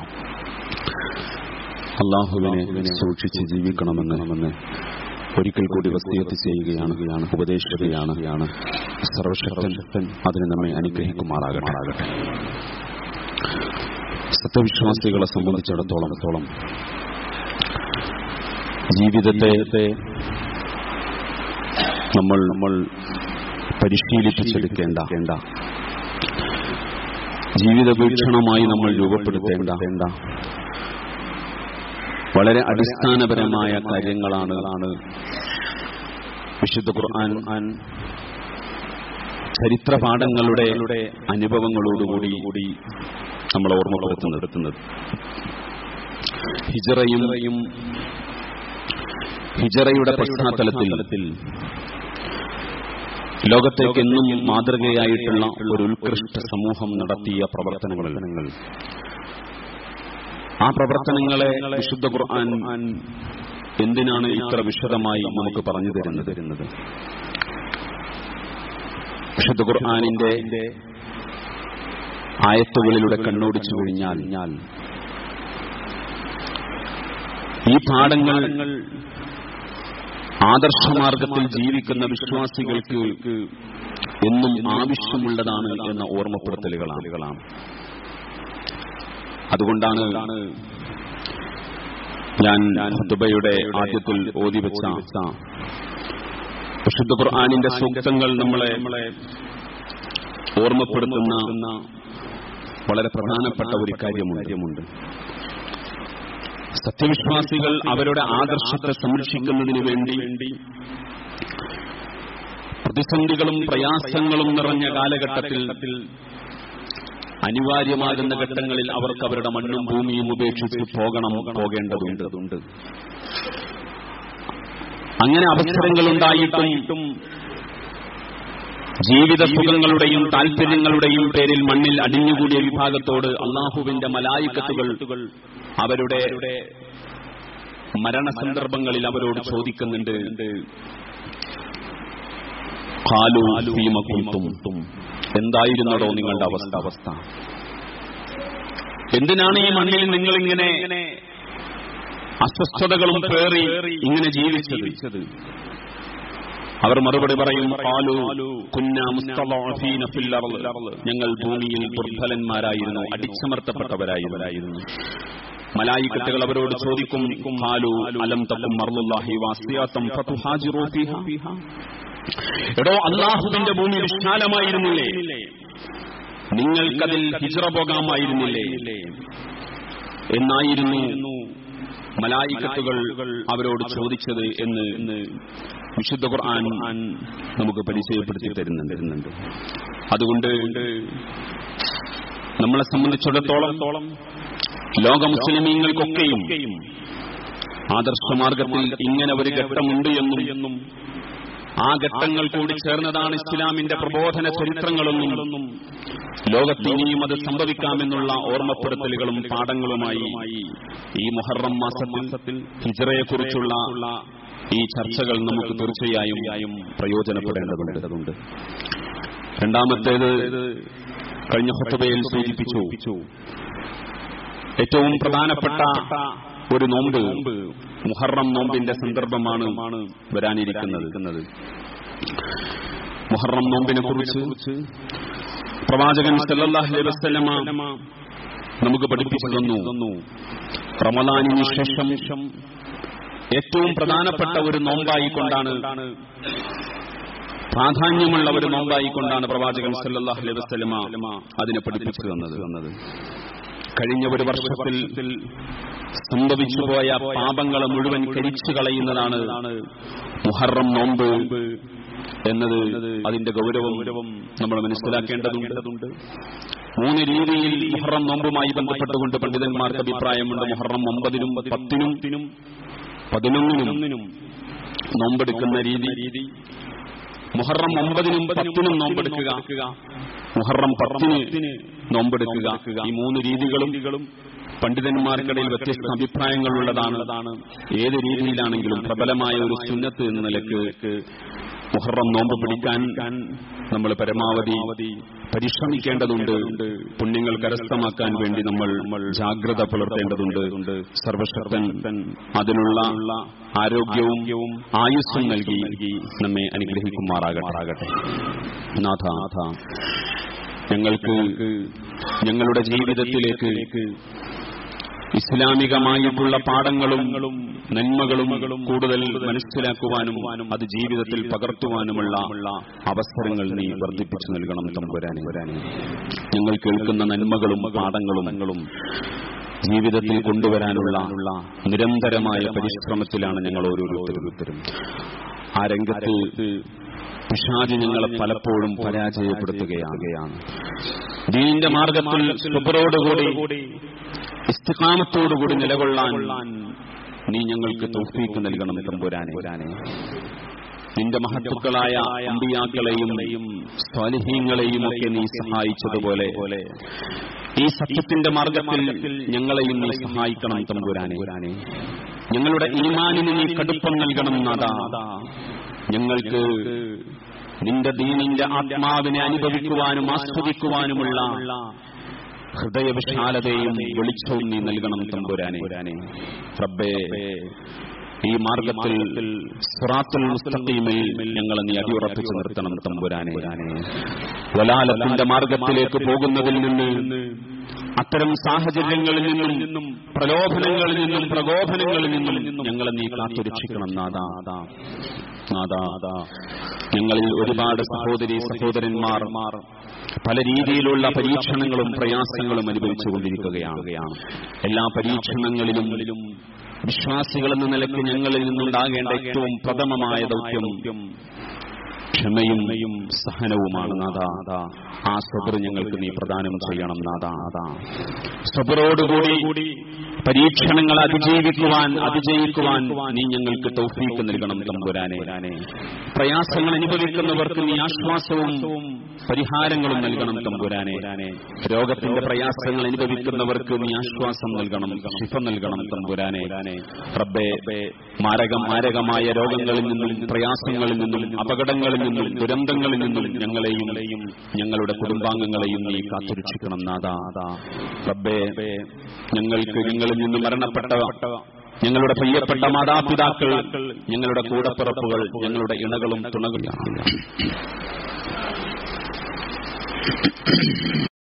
അള്ളാഹുവിനെ സൂക്ഷിച്ച് ജീവിക്കണമെന്ന് ഒരിക്കൽ കൂടി വസ്തിയത്ത് ചെയ്യുകയാണ് ഉപദേശിക്കുകയാണ് സർവശക്തൻ അതിന് നമ്മെ അനുഗ്രഹിക്കുമാറാകട്ടെ സത്യവിശ്വാസികളെ സംബന്ധിച്ചിടത്തോളം ജീവിതത്തെ നമ്മൾ നമ്മൾ പരിശീലിപ്പിച്ചെടുക്കേണ്ട ജീവിത വീക്ഷണമായി നമ്മൾ രൂപപ്പെടുത്തേണ്ട വളരെ അടിസ്ഥാനപരമായ കാര്യങ്ങളാണ് വിശുദ്ധ ഖുർആൻ ചരിത്ര പാഠങ്ങളുടെ അനുഭവങ്ങളോടുകൂടി കൂടി നമ്മൾ ഓർമ്മപ്പെടുത്തുന്നത് ഹിജറയും ഹിജറയുടെ പശ്ചാത്തലത്തിൽ ലോകത്തേക്ക് എന്നും മാതൃകയായിട്ടുള്ള ഒരു ഉത്കൃഷ്ട സമൂഹം നടത്തിയ പ്രവർത്തനങ്ങൾ ആ പ്രവർത്തനങ്ങളെ വിശുദ്ധ ഖുർആൻ എന്തിനാണ് ഇത്ര വിശദമായി നമുക്ക് പറഞ്ഞു തരുന്നത് വിശുദ്ധ ഖുർആാനിന്റെ ആയത്തുകളിലൂടെ കണ്ണോടിച്ചു കഴിഞ്ഞാൽ ഈ പാഠങ്ങൾ ആദർശമാർഗത്തിൽ ജീവിക്കുന്ന വിശ്വാസികൾക്ക് എന്നും ആവശ്യമുള്ളതാണ് എന്ന ഓർമ്മപ്പെടുത്തലുകളാണ് അതുകൊണ്ടാണ് ഞാൻ ഹുദബയുടെ ആദ്യത്തിൽ ഓതി വെച്ച വിശുദ്ധ ഖുർആാനിന്റെ സൂക്തങ്ങൾ നമ്മളെ ഓർമ്മപ്പെടുത്തുന്ന വളരെ പ്രധാനപ്പെട്ട ഒരു കാര്യമുണ്ട് സത്യവിശ്വാസികൾ അവരുടെ ആദർശത്തെ സംരക്ഷിക്കുന്നതിന് വേണ്ടി പ്രതിസന്ധികളും പ്രയാസങ്ങളും നിറഞ്ഞ കാലഘട്ടത്തിൽ അനിവാര്യമാകുന്ന ഘട്ടങ്ങളിൽ അവർക്ക് അവരുടെ മണ്ണും ഭൂമിയും ഉപേക്ഷിച്ച് പോകണം പോകേണ്ടതുണ്ട് അങ്ങനെ അവസരങ്ങൾ ഉണ്ടായിട്ടും ജീവിത സുഖങ്ങളുടെയും താല്പര്യങ്ങളുടെയും പേരിൽ മണ്ണിൽ അടിഞ്ഞുകൂടിയ വിഭാഗത്തോട് അള്ളാഹുവിന്റെ മലായിക്കത്തുകൾ അവരുടെ മരണസന്ദർഭങ്ങളിൽ അവരോട് ചോദിക്കുന്നുണ്ട് ഖാലു ഫീമ കുന്തും എന്തായിരുന്നടോ നിങ്ങളുടെ അവസ്ഥ അവസ്ഥ എന്തിനാണ് ഈ മണ്ണിൽ നിങ്ങൾ ഇങ്ങനെ അസ്വസ്ഥതകളും പേറി ഇങ്ങനെ ജീവിച്ചത് അവർ മറുപടി പറയും ഖാലു കുന്ന മുസ്തളഅഫീന ഫിൽ അർള് ഞങ്ങൾ ഭൂമിയിൽ ദുർബലന്മാരായിരുന്നു അടിച്ചമർത്തപ്പെട്ടവരായിരുന്നു മലായിക്കത്തുകൾ അവരോട് ചോദിക്കും ഖാലു അലം തക്കും അർളുല്ലാഹി വാസിയാത്തം ഫതുഹാജിറു ഫീഹാ എടോ അള്ളാഹുവിന്റെ ഭൂമി വിശാലമായിരുന്നില്ലേ നിങ്ങൾക്കതിൽ ഹിജ്റ പോകാമായിരുന്നില്ലേ എന്നായിരുന്നു മലായിക്കത്തുകൾ അവരോട് ചോദിച്ചത് എന്ന് വിശുദ്ധ ഖുർആൻ നമുക്ക് പരിചയപ്പെടുത്തി തരുന്നുണ്ട് അതുകൊണ്ട് നമ്മളെ സംബന്ധിച്ചിടത്തോളം ലോക മുസ്ലിമീങ്ങൾക്കൊക്കെയും ആദർശമാർഗത്തിൽ ഇങ്ങനെ ഒരു ഘട്ടമുണ്ട് എന്നും ആ ഘട്ടങ്ങൾ കൂടി ചേർന്നതാണ് ഇസ്ലാമിന്റെ പ്രബോധന ചരിത്രങ്ങളൊന്നും ലോകത്ത് ഇനിയും അത് സംഭവിക്കാമെന്നുള്ള ഓർമ്മപ്പെടുത്തലുകളും പാഠങ്ങളുമായി ഈ മുഹറം മാസത്തിൽ ഹിജറയെക്കുറിച്ചുള്ള ഈ ചർച്ചകൾ നമുക്ക് തീർച്ചയായും പ്രയോജനപ്പെടേണ്ടതുണ്ട് രണ്ടാമത്തേത് കഴിഞ്ഞ ഹൊത്തുബയിൽ സൂചിപ്പിച്ചു ഏറ്റവും പ്രധാനപ്പെട്ട ഒരു നോമ്പ് മുഹറം നോമ്പിന്റെ സന്ദർഭമാണ് വരാനിരിക്കുന്നത് മുഹറം നോമ്പിനെ കുറിച്ച് പ്രവാചകൻ സല്ലല്ലാഹു അലൈഹി വസല്ലമ നമുക്ക് പഠിപ്പിച്ചു തന്നു റമദാനിന് ശേഷം ഏറ്റവും പ്രധാനപ്പെട്ട ഒരു നോമ്പായിക്കൊണ്ടാണ് പ്രാധാന്യമുള്ള ഒരു നോമ്പായിക്കൊണ്ടാണ് പ്രവാചകൻ സല്ലല്ലാഹു അലൈഹി വസല്ലമ അതിനെ പഠിപ്പിച്ചു തന്നത് കഴിഞ്ഞ ഒരു വർഷത്തിൽ സംഭവിച്ചുപോയ പാപങ്ങളെ മുഴുവൻ കരിച്ചു കളയുന്നതാണ് മുഹറം നോമ്പ് എന്നത് അതിന്റെ ഗൗരവം നമ്മൾ മനസ്സിലാക്കേണ്ടതുണ്ട് മൂന്ന് രീതിയിൽ മുഹറം നോമ്പുമായി ബന്ധപ്പെട്ടുകൊണ്ട് പണ്ഡിതന്മാർക്ക് അഭിപ്രായമുണ്ട് മുഹറം ഒമ്പതിനും പത്തിനും പതിനൊന്നിനും നോമ്പെടുക്കുന്ന രീതി മുഹറം ഒമ്പതിനും പത്തിനും നോമ്പെടുക്കുക മുഹറം പത്തിന് നോമ്പെടുക്കുക ഈ മൂന്ന് രീതികളും പണ്ഡിതന്മാർക്കിടയിൽ വ്യത്യസ്ത അഭിപ്രായങ്ങളുള്ളതാണ് ഏത് രീതിയിലാണെങ്കിലും പ്രബലമായ ഒരു സുന്നത്ത് എന്ന നിലക്ക് മുഹറം നോമ്പ് പിടിക്കാൻ നമ്മൾ പരമാവധി പരിശ്രമിക്കേണ്ടതുണ്ട് പുണ്യങ്ങൾ കരസ്ഥമാക്കാൻ വേണ്ടി നമ്മൾ ജാഗ്രത പുലർത്തേണ്ടതുണ്ട് സർവശക്തൻ അതിനുള്ള ആരോഗ്യവും ആയുസ്സും നൽകി നമ്മെ അനുഗ്രഹിക്കുമാറാകട്ടെ നാഥ ഞങ്ങൾക്ക് ഞങ്ങളുടെ ജീവിതത്തിലേക്ക് ഇസ്ലാമികമായിട്ടുള്ള പാഠങ്ങളും നന്മകളും കൂടുതൽ മനസ്സിലാക്കുവാനും അത് ജീവിതത്തിൽ പകർത്തുവാനുമുള്ള അവസരങ്ങൾ നീ വർദ്ധിപ്പിച്ചു നൽകണം തമ്പുരാനെ ഞങ്ങൾ കേൾക്കുന്ന നന്മകളും പാഠങ്ങളും ജീവിതത്തിൽ കൊണ്ടുവരാനുള്ള നിരന്തരമായ പരിശ്രമത്തിലാണ് ഞങ്ങൾ ഓരോരുത്തരും ആ രംഗത്ത് പിശാജ് ഞങ്ങളെ പലപ്പോഴും പരാജയപ്പെടുത്തുകയാകുകയാണ് ദീനിന്റെ മാർഗത്തിൽ സുബറോടുകൂടി ഇസ്തികാമത്തോടുകൂടി നിലകൊള്ളാൻ നീ ഞങ്ങൾക്ക് തൗഫീക്ക് നൽകണം തമ്പുരാനെ നിന്റെ മഹത്തുക്കളായ അമ്പിയാക്കളെയും സ്വാലിഹീങ്ങളെയും ഒക്കെ നീ സഹായിച്ചതുപോലെ ഈ സത്യത്തിന്റെ മാർഗത്തിൽ ഞങ്ങളെയും നീ സഹായിക്കണം തമ്പുരാനെ ഞങ്ങളുടെ ഈമാനിന് നീ കടുപ്പം നൽകണം നാദാ ഞങ്ങൾക്ക് നിന്റെ ദീനിന്റെ ആത്മാവിനെ അനുഭവിക്കുവാനും ആസ്വദിക്കുവാനുമുള്ള ഹൃദയവിശാലതയും വെളിച്ചവും നീ നൽകണം തമ്പുരാനെ റബ്ബേ ഈ മാർഗത്തിൽ സിറാത്തുൽ മുസ്തഖീമിൽ ഞങ്ങളെ നീ അടിയുറപ്പിച്ചു നിർത്തണം തമ്പുരാനെ വലാലത്തിന്റെ മാർഗത്തിലേക്ക് പോകുന്നതിൽ നിന്ന് അത്തരം സാഹചര്യങ്ങളിൽ നിന്നും പ്രലോഭനങ്ങളിൽ നിന്നും പ്രകോപനങ്ങളിൽ നിന്നും ഞങ്ങളെ നീ കാത്തുരക്ഷിക്കണം നാദാ നാദാ ഞങ്ങളിൽ ഒരുപാട് സഹോദരി സഹോദരന്മാർ പല രീതിയിലുള്ള പരീക്ഷണങ്ങളും പ്രയാസങ്ങളും അനുഭവിച്ചുകൊണ്ടിരിക്കുകയാണ് എല്ലാ പരീക്ഷണങ്ങളിലും വിശ്വാസികൾ എന്ന നിലയ്ക്ക് ഞങ്ങളിൽ നിന്നുണ്ടാകേണ്ട ഏറ്റവും പ്രഥമമായ ദൗത്യം ക്ഷമയും സഹനവുമാണ് നാഥ ആ സബർ ഞങ്ങൾക്ക് നീ പ്രദാനം ചെയ്യണം നാഥ സബറോടുകൂടി പരീക്ഷണങ്ങൾ അതിജീവിക്കുവാൻ അതിജയിക്കുവാൻ നീ ഞങ്ങൾക്ക് തൗഫീക്ക് നൽകണം തമ്പുരാനെ പ്രയാസങ്ങൾ അനുഭവിക്കുന്നവർക്ക് നീ ആശ്വാസവും പരിഹാരങ്ങളും നൽകണം തമ്പുരാനെ രോഗത്തിന്റെ പ്രയാസങ്ങൾ അനുഭവിക്കുന്നവർക്ക് നീ ആശ്വാസം നൽകണം ശിഫ നൽകണം തമ്പുരാനെ റബ്ബേ മാരകം മാരകമായ രോഗങ്ങളിൽ നിന്നും പ്രയാസങ്ങളിൽ നിന്നും അപകടങ്ങളിൽ നിന്നും ദുരന്തങ്ങളിൽ നിന്നും ഞങ്ങളെയും ഞങ്ങളുടെ കുടുംബാംഗങ്ങളെയും നീ കാത്തുരക്ഷിക്കണം നാദാ റബ്ബേ ഞങ്ങൾക്ക് ഞങ്ങളിൽ നിന്ന് മരണപ്പെട്ട ഞങ്ങളുടെ പ്രിയപ്പെട്ട മാതാപിതാക്കൾ ഞങ്ങളുടെ കൂടപ്പിറപ്പുകൾ ഞങ്ങളുടെ ഇണകളും തുണകളും